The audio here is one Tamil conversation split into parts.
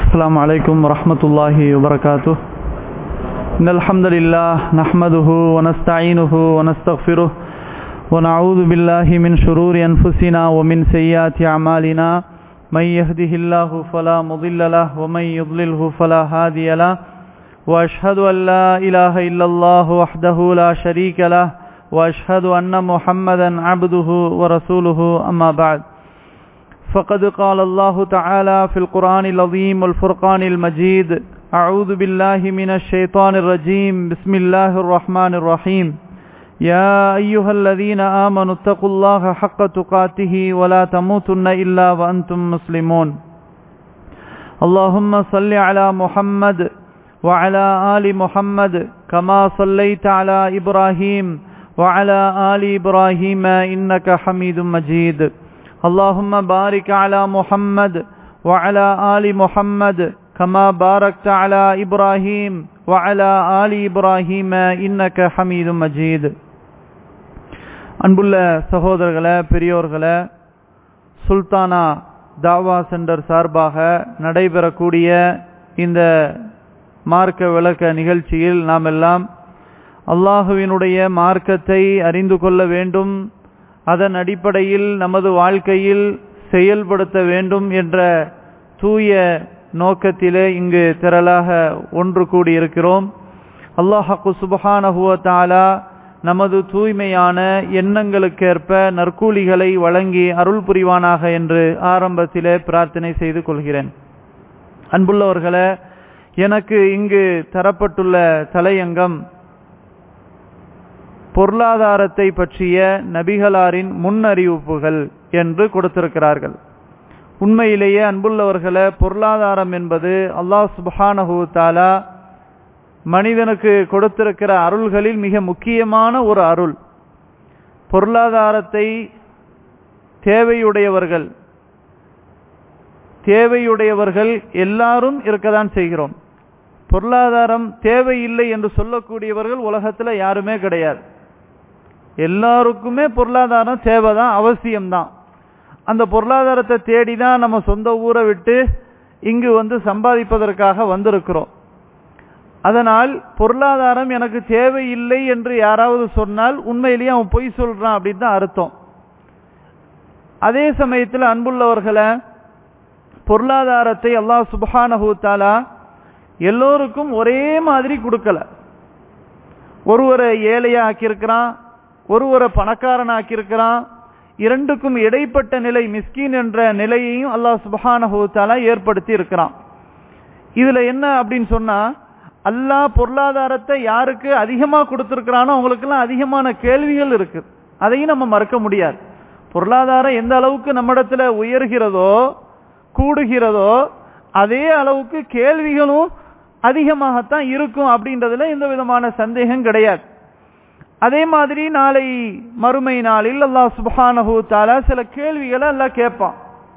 السلام عليكم ورحمة الله وبركاته إن الحمد لله نحمده ونستعينه ونستغفره ونعوذ بالله من شرور أنفسنا ومن سيئات أعمالنا من يهده الله فلا مضل له ومن يضلله فلا هادي له وأشهد أن لا إله إلا الله وحده لا شريك له وأشهد أن محمدا عبده ورسوله أما بعد فقد قال الله تعالى في القرآن العظيم والفرقان المجيد أعوذ بالله من الشيطان الرجيم بسم الله الرحمن الرحيم يا أيها الذين آمنوا اتقوا الله حق تقاته ولا تموتن إلا وأنتم مسلمون اللهم صل على محمد وعلى آل محمد كما صليت على إبراهيم وعلى آل إبراهيم إنك حميد مجيد اللهم بارك على محمد وعلى آل محمد كما باركت على إبراهيم وعلى آل إبراهيم إنك حميد مجيد அன்புள்ள சகோதரர்களே பெரியோர்களே சுல்தானா தாவா சென்டர் சார்பாக நடைபெறக்கூடிய இந்த மார்க்க விளக்க நிகழ்ச்சியில் நாம் எல்லாம் அல்லாஹுவினுடைய மார்க்கத்தை அறிந்து கொள்ள வேண்டும் அதன் அடிப்படையில் நமது வாழ்க்கையில் செயல்படுத்த வேண்டும் என்ற தூய நோக்கத்திலே இங்கு திரளாக ஒன்று கூடியிருக்கிறோம் அல்லாஹு சுபஹானஹுவ தாலா நமது தூய்மையான எண்ணங்களுக்கேற்ப நற்கூலிகளை வழங்கி அருள் புரிவானாக என்று ஆரம்பத்திலே பிரார்த்தனை செய்து கொள்கிறேன் அன்புள்ளவர்களே எனக்கு இங்கு தரப்பட்டுள்ள தலையங்கம் பொருளாதாரத்தை பற்றிய நபிகளாரின் முன்னறிவிப்புகள் என்று கொடுத்திருக்கிறார்கள் உண்மையிலேயே அன்புள்ளவர்களே பொருளாதாரம் என்பது அல்லாஹ் சுபஹானஹூ தாலா மனிதனுக்கு கொடுத்திருக்கிற அருள்களில் மிக முக்கியமான ஒரு அருள் பொருளாதாரத்தை தேவையுடையவர்கள் தேவையுடையவர்கள் எல்லாரும் இருக்கதான் செய்கிறோம் பொருளாதாரம் தேவையில்லை என்று சொல்லக்கூடியவர்கள் உலகத்தில் யாருமே கிடையாது எல்லாருக்குமே பொருளாதாரம் தேவைதான் அவசியம்தான் அந்த பொருளாதாரத்தை தேடி தான் நம்ம சொந்த ஊரை விட்டு இங்கு வந்து சம்பாதிப்பதற்காக வந்திருக்கிறோம் அதனால் பொருளாதாரம் எனக்கு தேவையில்லை என்று யாராவது சொன்னால் உண்மையிலேயே அவன் பொய் சொல்றான் அப்படின்னு தான் அர்த்தம் அதே சமயத்தில் அன்புள்ளவர்களை பொருளாதாரத்தை அல்லாஹ் சுபஹானஹூத்தாலா எல்லோருக்கும் ஒரே மாதிரி கொடுக்கல ஒருவரை ஏழையா ஆக்கியிருக்கிறான் ஒருவரை பணக்காரன் ஆக்கியிருக்கிறான் இரண்டுக்கும் இடைப்பட்ட நிலை மிஸ்கின் என்ற நிலையையும் அல்லாஹ் சுபஹானஹூத்தாலா ஏற்படுத்தி இருக்கிறான் இதுல என்ன அப்படின்னு சொன்னா அல்லாஹ் பொருளாதாரத்தை யாருக்கு அதிகமா கொடுத்திருக்கிறானோ அவங்களுக்கெல்லாம் அதிகமான கேள்விகள் இருக்கு அதையும் நம்ம மறக்க முடியாது பொருளாதாரம் எந்த அளவுக்கு நம்மிடத்துல உயர்கிறதோ கூடுகிறதோ அதே அளவுக்கு கேள்விகளும் அதிகமாகத்தான் இருக்கும் அப்படின்றதுல எந்த விதமான சந்தேகம் கிடையாது அதே மாதிரி நாளை மறுமை நாளில் அல்லாஹ் சுபஹானஹூ தாலா சில கேள்விகளை எல்லாம் கேட்பான்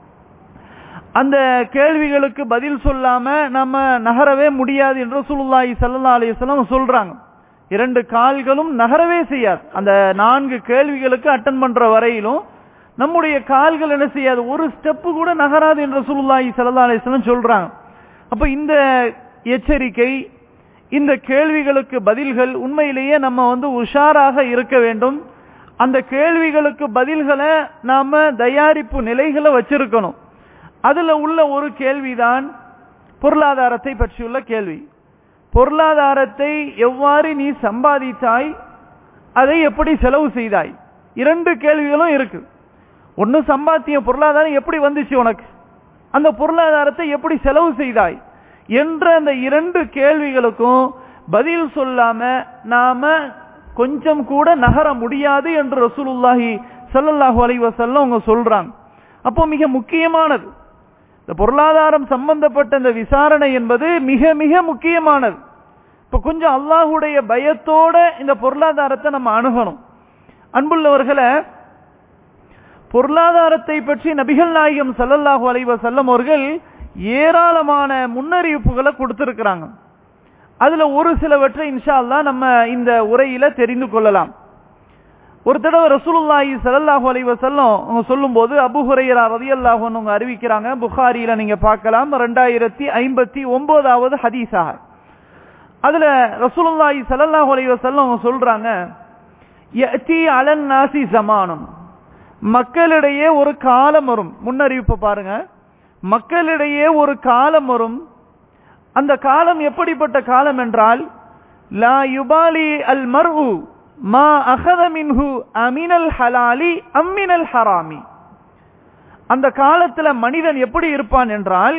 அந்த கேள்விகளுக்கு பதில் சொல்லாம நம்ம நகரவே முடியாது என்று சுல்லாஹி சல்லா அலிஸ்லாம் சொல்றாங்க இரண்டு கால்களும் நகரவே செய்யாது அந்த நான்கு கேள்விகளுக்கு அட்டன் பண்ற வரையிலும் நம்முடைய கால்கள் என்ன செய்யாது ஒரு ஸ்டெப்பு கூட நகராது என்று சுல்லாஹி சல்லா அலிஸ்லாம் சொல்றாங்க அப்ப இந்த எச்சரிக்கை இந்த கேள்விகளுக்கு பதில்கள் உண்மையிலேயே நம்ம வந்து உஷாராக இருக்க வேண்டும் அந்த கேள்விகளுக்கு பதில்களை நாம தயாரிப்பு நிலைகளை வச்சிருக்கணும் அதுல உள்ள ஒரு கேள்விதான் பொருளாதாரத்தை பற்றியுள்ள கேள்வி பொருளாதாரத்தை எவ்வாறு நீ சம்பாதித்தாய் அதை எப்படி செலவு செய்தாய் இரண்டு கேள்விகளும் இருக்கு ஒன்னு சம்பாத்திய பொருளாதாரம் எப்படி வந்துச்சு உனக்கு அந்த பொருளாதாரத்தை எப்படி செலவு செய்தாய் என்ற அந்த இரண்டு கேள்விகளுக்கும் பதில் சொல்லாம நாம கொஞ்சம் கூட நகர முடியாது என்று ரசூலுல்லாஹி சல்லல்லாஹு அலைவசல்லம் அவங்க சொல்றாங்க அப்போ மிக முக்கியமானது இந்த பொருளாதாரம் சம்பந்தப்பட்ட இந்த விசாரணை என்பது மிக மிக முக்கியமானது இப்ப கொஞ்சம் அல்லாஹுடைய பயத்தோட இந்த பொருளாதாரத்தை நம்ம அணுகணும் அன்புள்ளவர்களை பொருளாதாரத்தை பற்றி நபிகள் நாயகம் சல்லல்லாஹு அலைவ செல்லம் அவர்கள் ஏராளமான முன்னறிவிப்புகளை கொடுத்திருக்கிறாங்க அதுல ஒரு சிலவற்றை இன்ஷா அல்லா நம்ம இந்த உரையில தெரிந்து கொள்ளலாம் ஒரு தடவை ரசூலுல்லாஹி ஸல்லல்லாஹு அலைஹி வஸல்லம் அவங்க சொல்லும்போது அபூ ஹுரைரா ரலியல்லாஹு அன்ஹு அவங்க அறிவிக்கிறாங்க புகாரியில நீங்க பார்க்கலாம் 2059வது ஹதீஸாக அதுல ரசூலுல்லாஹி ஸல்லல்லாஹு அலைஹி வஸல்லம் அவங்க சொல்றாங்க யதி அலன் நாசி ஜமானுன் மக்களிடையே ஒரு காலம் வரும் முன்னறிவிப்பு பாருங்க மக்களிடையே ஒரு காலம் வரும் அந்த காலம் எப்படிப்பட்ட காலம் என்றால் லா யுபாலி அல் மர்ஹு மா அகத மின்ஹு அமினல் ஹலாலி அம்மினல் ஹராமி அந்த காலத்துல மனிதன் எப்படி இருப்பான் என்றால்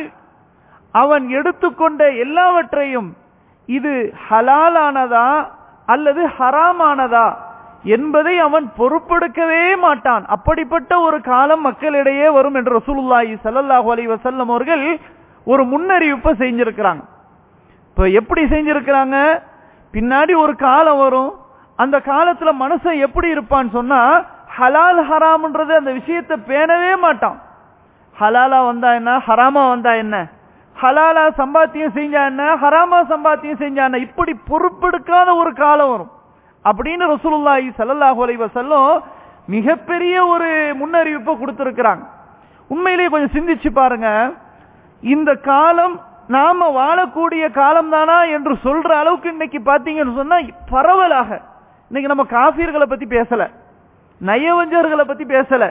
அவன் எடுத்துக்கொண்ட எல்லாவற்றையும் இது ஹலாலானதா அல்லது ஹராமானதா என்பதை அவன் பொறுப்பெடுக்கவே மாட்டான் அப்படிப்பட்ட ஒரு காலம் மக்களிடையே வரும் என்று ரசூலுல்லாஹி ஸல்லல்லாஹு அலைஹி வஸல்லம் அவர்கள் ஒரு முன்னறிவிப்பை செஞ்சிருக்கிறாங்க இப்ப எப்படி செஞ்சிருக்கிறாங்க பின்னாடி ஒரு காலம் வரும் அந்த காலத்துல மனுஷன் எப்படி இருப்பான்னு சொன்னா ஹலால் ஹராம்ன்றது அந்த விஷயத்தை பேணவே மாட்டான் ஹலாலா வந்தா என்ன ஹராமா வந்தா என்ன ஹலாலா சம்பாத்தியம் செஞ்சா என்ன ஹராமா சம்பாத்தியம் செஞ்சா என்ன இப்படி பொறுப்பெடுக்காத ஒரு காலம் வரும் அப்படின்னு ரசூலுல்லாஹி ஸல்லல்லாஹு அலைஹி வஸல்லம் மிகப்பெரிய ஒரு முன்னறிவிப்பை கொடுத்திருக்கிறாங்க உண்மையிலேயே கொஞ்சம் சிந்திச்சு பாருங்க இந்த காலம் நாம வாழக்கூடிய காலம் தானா என்று சொல்ற அளவுக்கு இன்னைக்கு பாத்தீங்கன்னு சொன்னா பரவலாக இன்னைக்கு நம்ம காபீர்களை பத்தி பேசல நயவஞ்சர்களை பத்தி பேசல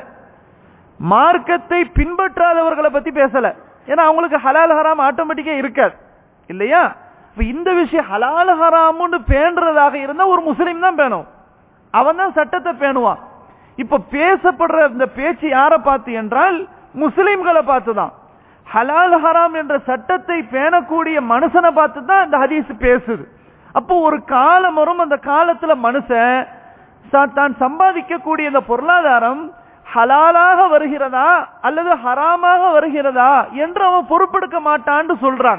மார்க்கத்தை பின்பற்றாதவர்களை பத்தி பேசல ஏன்னா அவங்களுக்கு ஹலால் ஹராம் ஆட்டோமேட்டிக்கா இருக்காது இல்லையா இப்ப இந்த விஷயம் ஹலால் ஹராம்னு பேணுறதாக இருந்தா ஒரு முஸ்லீம் தான் பேணும் அவன் தான் சட்டத்தை பேணுவான் இப்ப பேசப்படுற இந்த பேச்சு யாரை பார்த்து என்றால் முஸ்லிம்களை பார்த்து தான் ஹலால் ஹராம் என்ற சட்டத்தை பேணக்கூடிய மனுஷனை பார்த்து தான் இந்த ஹதீஸ் பேசுது அப்போ ஒரு காலம் வரும் அந்த காலத்துல மனுஷன் ச- தான் சம்பாதிக்கக்கூடிய இந்த பொருளாதாரம் ஹலாலாக வருகிறதா அல்லது ஹராமாக வருகிறதா என்று அவன் பொறுப்பெடுக்க மாட்டான்னு சொல்றான்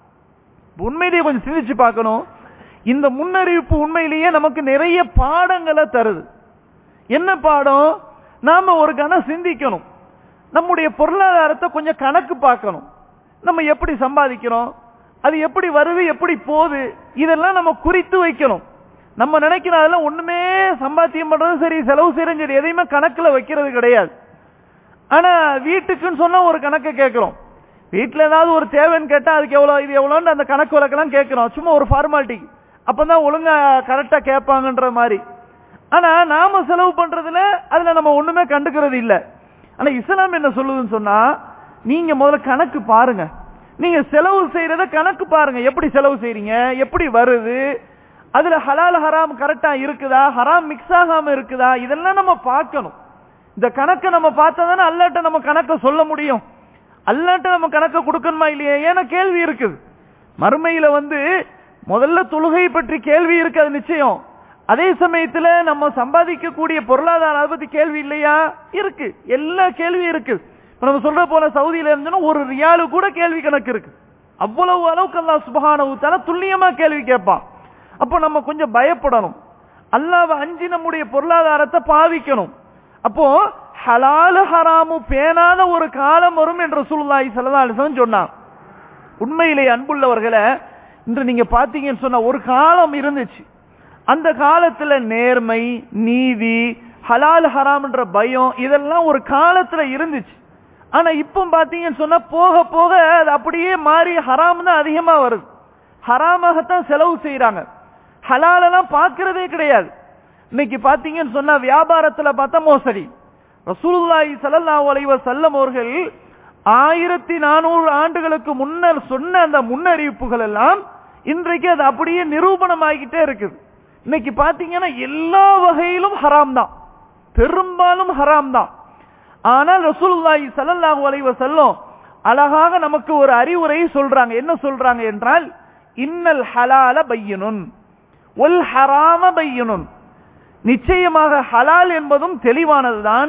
உண்மையிலேயே கொஞ்சம் சிந்திச்சு பார்க்கணும் இந்த முன்னறிவிப்பு உண்மையிலேயே நமக்கு நிறைய பாடங்களை தருது என்ன பாடம் நாம ஒரு கணம் சிந்திக்கணும் நம்முடைய பொருளாதாரத்தை கொஞ்சம் கணக்கு பார்க்கணும் நம்ம எப்படி சம்பாதிக்கிறோம் அது எப்படி வருது எப்படி போகுது இதெல்லாம் நம்ம குறித்து வைக்கணும் நம்ம நினைக்கிற அதெல்லாம் ஒண்ணுமே சம்பாத்தியம் பண்றதும் சரி செலவு செய்யறதும் சரி எதையுமே கணக்குல வைக்கிறது கிடையாது ஆனா வீட்டுக்குன்னு சொன்னா ஒரு கணக்கு கேட்கிறோம் வீட்டுல ஏதாவது ஒரு தேவைன்னு கேட்டா அதுக்கு எவ்வளவு இது எவ்வளவுன்னு அந்த கணக்கு வழக்கெல்லாம் கேட்கிறோம் சும்மா ஒரு ஃபார்மாலிட்டி அப்பதான் ஒழுங்கா கரெக்டா கேட்பாங்கன்ற மாதிரி ஆனா நாம செலவு பண்றதுல அதுல நம்ம ஒண்ணுமே கண்டுக்கிறது இல்ல ஆனா இஸ்லாம் என்ன சொல்லுதுன்னு சொன்னா நீங்க முதல்ல கணக்கு பாருங்க நீங்க செலவு செய்யறத கணக்கு பாருங்க எப்படி செலவு செய்றீங்க எப்படி வருது அதுல ஹலால் ஹராம் கரெக்டா இருக்குதா ஹராம் மிக்ஸ் ஆகாம இருக்குதா இதெல்லாம் நம்ம பார்க்கணும் இந்த கணக்கை நம்ம பார்த்தா தானே அல்லாட்ட நம்ம கணக்கை சொல்ல முடியும் அல்லாட்ட நம்ம கணக்கை கொடுக்கணுமா இல்லையா ஏன்னா கேள்வி இருக்குது மறுமையில வந்து முதல்ல தொழுகை பற்றி கேள்வி இருக்கு அது நிச்சயம் அதே சமயத்துல நம்ம சம்பாதிக்கக்கூடிய பொருளாதாரம் அதை பத்தி கேள்வி இல்லையா இருக்கு எல்லா கேள்வியும் இருக்கு இப்ப நம்ம சொல்ற போல சவுதியில இருந்தோம்னா ஒரு ரியாலு கூட கேள்வி கணக்கு இருக்கு அவ்வளவு அளவுக்கு அல்லாஹ் சுபஹானஹு தஆலா துல்லியமா கேள்வி கேட்பான் அப்போ நம்ம கொஞ்சம் பயப்படணும் அல்லாஹ்வை அஞ்சி நம்முடைய பொருளாதாரத்தை பாவிக்கணும் அப்போ ஹலாலு ஹராமு பேணாத ஒரு காலம் வரும் என்று ரசூலுல்லாஹி ஸல்லல்லாஹு அலைஹி வஸல்லம் சொன்னான் உண்மையிலே அன்புள்ளவர்களே இன்று நீங்க பாத்தீங்கன்னு சொன்னா ஒரு காலம் இருந்துச்சு அந்த காலத்துல நேர்மை நீதி ஹலால் ஹராம்ன்ற பயம் இதெல்லாம் ஒரு காலத்துல இருந்துச்சு ஆனா இப்போ பாத்தீங்கன்னு சொன்னா போக போக அது அப்படியே மாறி ஹராம் தான் அதிகமா வருது ஹராமாகத்தான் செலவு செய்யறாங்க ஹலாலெல்லாம் பார்க்கறதே கிடையாது இன்னைக்கு பாத்தீங்கன்னு சொன்னா வியாபாரத்துல பார்த்தா மோசடி ரசூலுல்லாஹி ஸல்லல்லாஹு அலைஹி வஸல்லம் அவர்கள் ஆயிரத்தி நானூறு ஆண்டுகளுக்கு முன்னர் சொன்ன அந்த முன்னறிவிப்புகள் எல்லாம் இன்றைக்கு அது அப்படியே நிரூபணமாகிட்டே இருக்குது இன்னைக்கு பாத்தீங்கன்னா எல்லா வகையிலும் ஹராம் தான் பெரும்பாலும் ஹராம் தான் ஆனால் ரசூலுல்லாஹி ஸல்லல்லாஹு அலைஹி வஸல்லம் அழகாக நமக்கு ஒரு அறிவுரை சொல்றாங்க என்ன சொல்றாங்க என்றால் இன்னல் ஹலால பையனுன் ஒல் ஹராம பையனுன் நிச்சயமாக ஹலால் என்பதும் தெளிவானதுதான்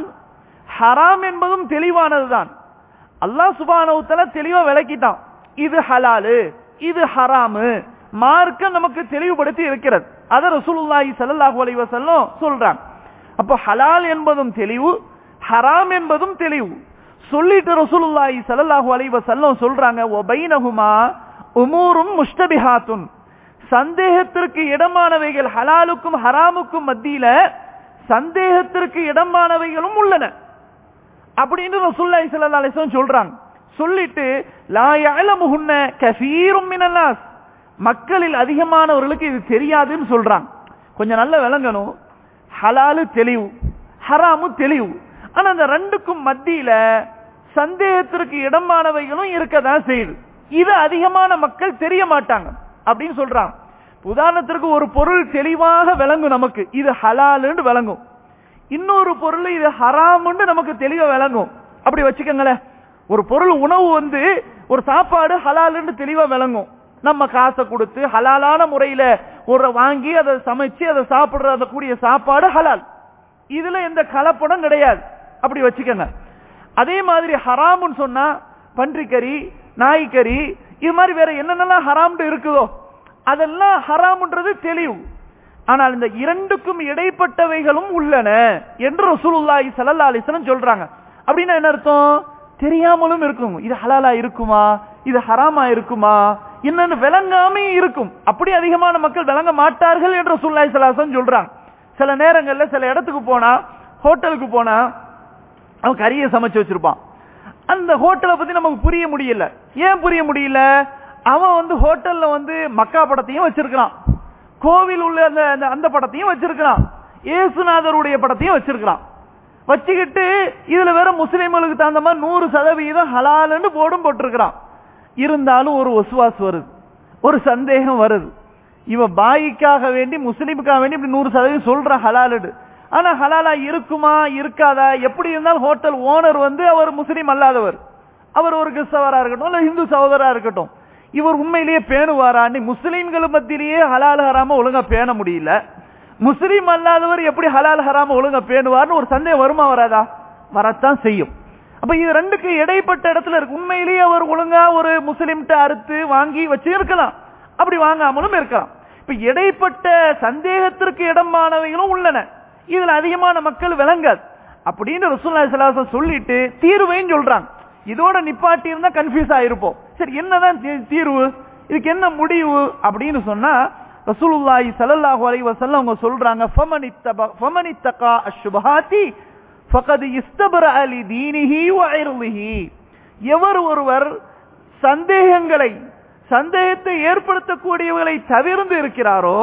ஹராம் என்பதும் தெளிவானதுதான் அல்லாஹ் சுபானவுத்தல தெளிவா விளக்கிட்டான் இது ஹலாலு இது ஹராமு மார்க்கம் நமக்கு தெளிவுபடுத்தி இருக்கிறது அத ரசூலுல்லாஹி ஸல்லல்லாஹு அலைஹி வஸல்லம் சொல்றாங்க அப்போ ஹலால் என்பதும் தெளிவு ஹராம் என்பதும் தெளிவு சொல்லிட்டு ரசூலுல்லாஹி ஸல்லல்லாஹு அலைஹி வஸல்லம் சொல்றாங்க வ பைனஹுமா உமூரும் முஷ்டபிஹாத்துன் சந்தேகத்திற்கு இடமானவைகள் ஹலாலுக்கும் ஹராமுக்கும் மத்தியில சந்தேகத்திற்கு இடமானவைகளும் உள்ளன அப்படின்னு ரசூலுல்லாஹி ஸல்லல்லாஹு அலைஹி வஸல்லம் சொல்றாங்க சொல்லிட்டு லா யஅலமுஹுன்ன கஸீரும் மினன் நாஸ் மக்களில் அதிகமானவர்களுக்கு இது தெரியாதுன்னு சொல்றாங்க கொஞ்சம் நல்ல விளங்கணும் ஹலாலு தெளிவு ஹராமு தெளிவு ஆனா அந்த ரெண்டுக்கும் மத்தியில சந்தேகத்திற்கு இடமானவைகளும் இருக்கதான் செய்யுது இது அதிகமான மக்கள் தெரிய மாட்டாங்க அப்படின்னு சொல்றாங்க உதாரணத்திற்கு ஒரு பொருள் தெளிவாக விளங்கும் நமக்கு இது ஹலாலுன்னு விளங்கும் இன்னொரு பொருள் இது ஹராம்னு நமக்கு தெளிவா விளங்கும் அப்படி வச்சுக்கோங்களேன் ஒரு பொருள் உணவு வந்து ஒரு சாப்பாடு ஹலாலுன்னு தெளிவா விளங்கும் நம்ம காசை கொடுத்து ஹலாலான முறையில ஒரு வாங்கி அதை சமைச்சு அதை சாப்பிடுற கூடிய சாப்பாடு ஹலால் இதுல எந்த கலப்படம் கிடையாது அப்படி வச்சுக்கோங்க அதே மாதிரி ஹராம்னு சொன்னா பன்றிக்கறி நாய்க்கறி இது மாதிரி வேற என்னென்னலாம் ஹராம்னு இருக்குதோ அதெல்லாம் ஹராம்ன்றது தெளிவு ஆனால் இந்த இரண்டுக்கும் இடைப்பட்டவைகளும் உள்ளன என்று ரசூலுல்லாஹி ஸல்லல்லாஹு அலைஹி வஸல்லம் சொல்றாங்க அப்படின்னா என்ன அர்த்தம் தெரியாமலும் இருக்கும் இது ஹலாலா இருக்குமா இது ஹராமா இருக்குமா என்னன்னு விளங்காமே இருக்கும் அப்படி அதிகமான மக்கள் விளங்க மாட்டார்கள் என்று ரசூலுல்லாஹி ஸல்லல்லாஹு அலைஹி வஸல்லம் சொல்றாங்க சில நேரங்கள்ல சில இடத்துக்கு போனா ஹோட்டலுக்கு போனா அவன் கறியை சமைச்சு வச்சிருப்பான் அந்த ஹோட்டலை பத்தி நமக்கு புரிய முடியல ஏன் புரிய முடியல அவன் வந்து ஹோட்டல்ல வந்து மக்கா படத்தையும் வச்சிருக்கிறான் கோவில் உள்ள அந்த அந்த- அந்த படத்தையும் வச்சிருக்கிறான் இயேசுநாதருடைய படத்தையும் வச்சிருக்கிறான் வச்சுக்கிட்டு இதுல வேற முஸ்லிம்களுக்கு தகுந்த மாதிரி நூறு சதவீதம் ஹலாலுன்னு போடும் போட்டிருக்கிறான் இருந்தாலும் ஒரு ஒசுவாஸ் வருது ஒரு சந்தேகம் வருது இவன் பாய்க்காக வேண்டி முஸ்லிமுக்காக வேண்டி இப்படி நூறு சதவீதம் சொல்றான் ஹலாலுடு ஆனா ஹலாலா இருக்குமா இருக்காதா எப்படி இருந்தாலும் ஹோட்டல் ஓனர் வந்து அவர் முஸ்லீம் அல்லாதவர் அவர் ஒரு கிறிஸ்தவரா இருக்கட்டும் இல்ல இந்து சகோதரா இருக்கட்டும் இவர் உண்மையிலேயே பேணுவாரான்னு முஸ்லீம்கள் மத்தியிலேயே ஹலால் ஹராம ஒழுங்கா பேண முடியல முஸ்லீம் அல்லாதவர் எப்படி ஹலால் ஹராம ஒழுங்கா பேணுவார்னு ஒரு சந்தேகம் வருமா வராதா வரத்தான் செய்யும் அப்ப இது ரெண்டுக்கு இடைப்பட்ட இடத்துல இருக்கு உண்மையிலேயே அவர் ஒழுங்கா ஒரு முஸ்லிம்கிட்ட அறுத்து வாங்கி வச்சு இருக்கலாம் அப்படி வாங்காமலும் இருக்கலாம் இப்ப இடைப்பட்ட சந்தேகத்திற்கு இடமானவைகளும் உள்ளன இதுல அதிகமான மக்கள் விளங்காது அப்படின்னு ரசூலுல்லாஹி ஸல்லல்லாஹு அலைஹி வஸல்லம் சொல்லிட்டு தீர்வையும் சொல்றாங்க இதோட நிப்பாட்டி இருந்தா கன்ஃபியூஸ் ஆயிருப்போம் சரி என்னதான் தீ- தீர்வு இதுக்கு என்ன முடிவு அப்படின்னு சொன்னா ரசூலுல்லாஹி ஸல்லல்லாஹு அலைஹி வஸல்லம் அவங்க சொல்றாங்க ஃபமனித்தப ஃபமனித்தகா அஷ்ஷுபஹாத்தி ஃபகத் இஸ்தபரஅ லிதீனிஹி வ இர்லிஹி எவர் ஒருவர் சந்தேகங்களை சந்தேகத்தை ஏற்படுத்தக்கூடியவர்களை தவிர்ந்து இருக்கிறாரோ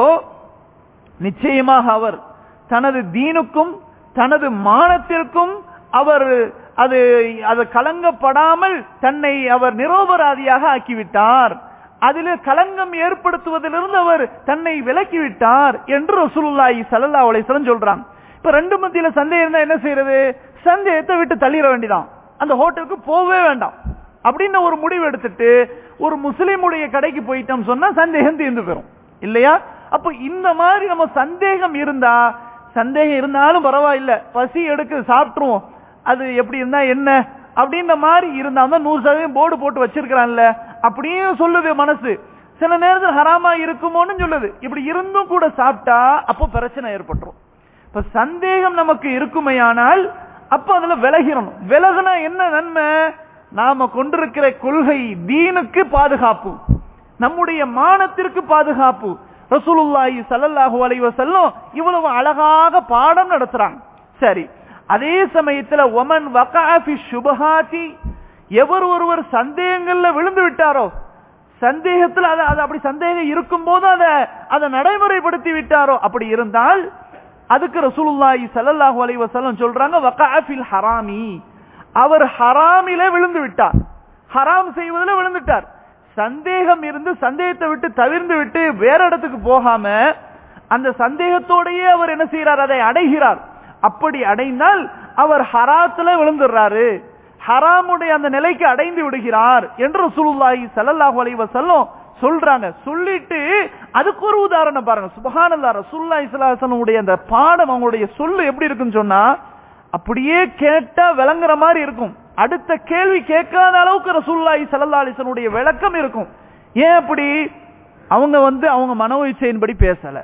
நிச்சயமாக அவர் தனது தீனுக்கும் தனது மானத்திற்கும் அவர் அது அது கலங்கப்படாமல் தன்னை அவர் நிரோபராதியாக ஆக்கிவிட்டார் அதில் களங்கம் ஏற்படுத்துவதிலிருந்து அவர் தன்னை விலக்கிவிட்டார் என்று ரசூலுல்லாஹி ஸல்லல்லாஹு அலைஹி வஸல்லம் சொல்றாங்க இப்ப ரெண்டு மத்தியில சந்தேகம் இருந்தா என்ன செய்யறது சந்தேகத்தை விட்டு தள்ளிட வேண்டியதான் அந்த ஹோட்டலுக்கு போகவே வேண்டாம் அப்படின்னு ஒரு முடிவு எடுத்துட்டு ஒரு முஸ்லீமுடைய கடைக்கு போயிட்டோம் சொன்னா சந்தேகம் தீர்ந்து போயிரும் இல்லையா அப்ப இந்த மாதிரி நம்ம சந்தேகம் இருந்தா சந்தேகம் இருந்தாலும் பரவாயில்ல பசி எடுக்கு சாப்பிட்டுருவோம் அது எப்படி இருந்தா என்ன அப்படின்ற மாதிரி இருந்தா தான் நூறு சதவீதம் போர்டு போட்டு வச்சிருக்கிறான்ல அப்படியே சொல்லுது மனசு சில நேரத்தில் ஹராமா இருக்குமோன்னு சொல்லுது இப்படி இருந்தும் கூட சாப்பிட்டா அப்போ பிரச்சனை ஏற்பட்டுரும் இப்ப சந்தேகம் நமக்கு இருக்குமையானால் அப்ப அதுல விலகிடணும் விலகுனா என்ன நன்மை நாம கொண்டிருக்கிற கொள்கை தீனுக்கு பாதுகாப்பு நம்முடைய மானத்திற்கு பாதுகாப்பு ரசூலுல்லாஹி ஸல்லல்லாஹு அலைஹி வஸல்லம் இவ்வளவு அழகாக பாடம் நடத்துறாங்க சரி அதே சமயத்துல ஒமன் வகா ஃபி ஷுபஹாத்தி எவர் ஒருவர் சந்தேகங்கள்ல விழுந்து விட்டாரோ சந்தேகத்துல அது அது அப்படி சந்தேகம் இருக்கும் போது அதை அதை நடைமுறைப்படுத்தி விட்டாரோ அப்படி இருந்தால் அதுக்கு ரசூலுல்லாஹி ஸல்லல்லாஹு அலைஹி வஸல்லம் சொல்றாங்க வகா ஃபில் ஹராமி அவர் ஹராமிலே விழுந்து விட்டார் ஹராம் செய்வதில் விழுந்துட்டார் சந்தேகம் இருந்து சந்தேகத்தை விட்டு தவிர்ந்து விட்டு வேற இடத்துக்கு போகாம அந்த சந்தேகத்தோடையே அவர் என்ன செய்யறார் அதை அடைகிறார் அப்படி அடைந்தால் அவர் ஹராத்துல விழுந்துடுறாரு ஹராமுடைய அந்த நிலைக்கு அடைந்து விடுகிறார் என்று ரசூலுல்லாஹி ஸல்லல்லாஹு அலைஹி வஸல்லம் சொல்றாங்க சொல்லிட்டு அதுக்கு ஒரு உதாரணம் பாருங்க சுபஹானல்லாஹ் ரசூலுல்லாஹி ஸல்லல்லாஹு அலைஹி வஸல்லம் உடைய அந்த பாடம் அவங்களுடைய சொல்லு எப்படி இருக்குன்னு சொன்னா அப்படியே கேட்டா விளங்குற மாதிரி இருக்கும் அடுத்த கேள்வி கேட்காத அளவுக்கு ரசூலுல்லாஹி ஸல்லல்லாஹு அலைஹி வஸல்லம் உடைய விளக்கம் இருக்கும் ஏன் அப்படி அவங்க வந்து அவங்க மனோ இச்சையின்படி பேசல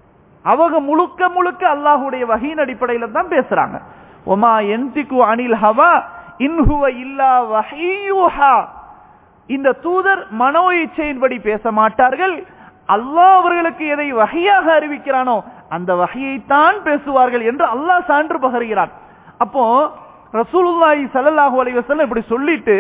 அவங்க முழுக்க முழுக்க அல்லாஹுடைய வகையின் அடிப்படையில தான் பேசுறாங்க ஒமா என்திக்கு அனில் ஹவா இன்ஹுவ இல்லா வஹீயுஹா இந்த தூதர் மனோ இச்சையின்படி பேச மாட்டார்கள் அல்லாஹ் அவர்களுக்கு எதை வகையாக அறிவிக்கிறானோ அந்த வகையைத்தான் பேசுவார்கள் என்று அல்லாஹ் சான்று பகர்கிறான் அப்போ ரசூலுல்லாஹி ஸல்லல்லாஹு அலைஹி வஸல்லம் இப்படி சொல்லிட்டு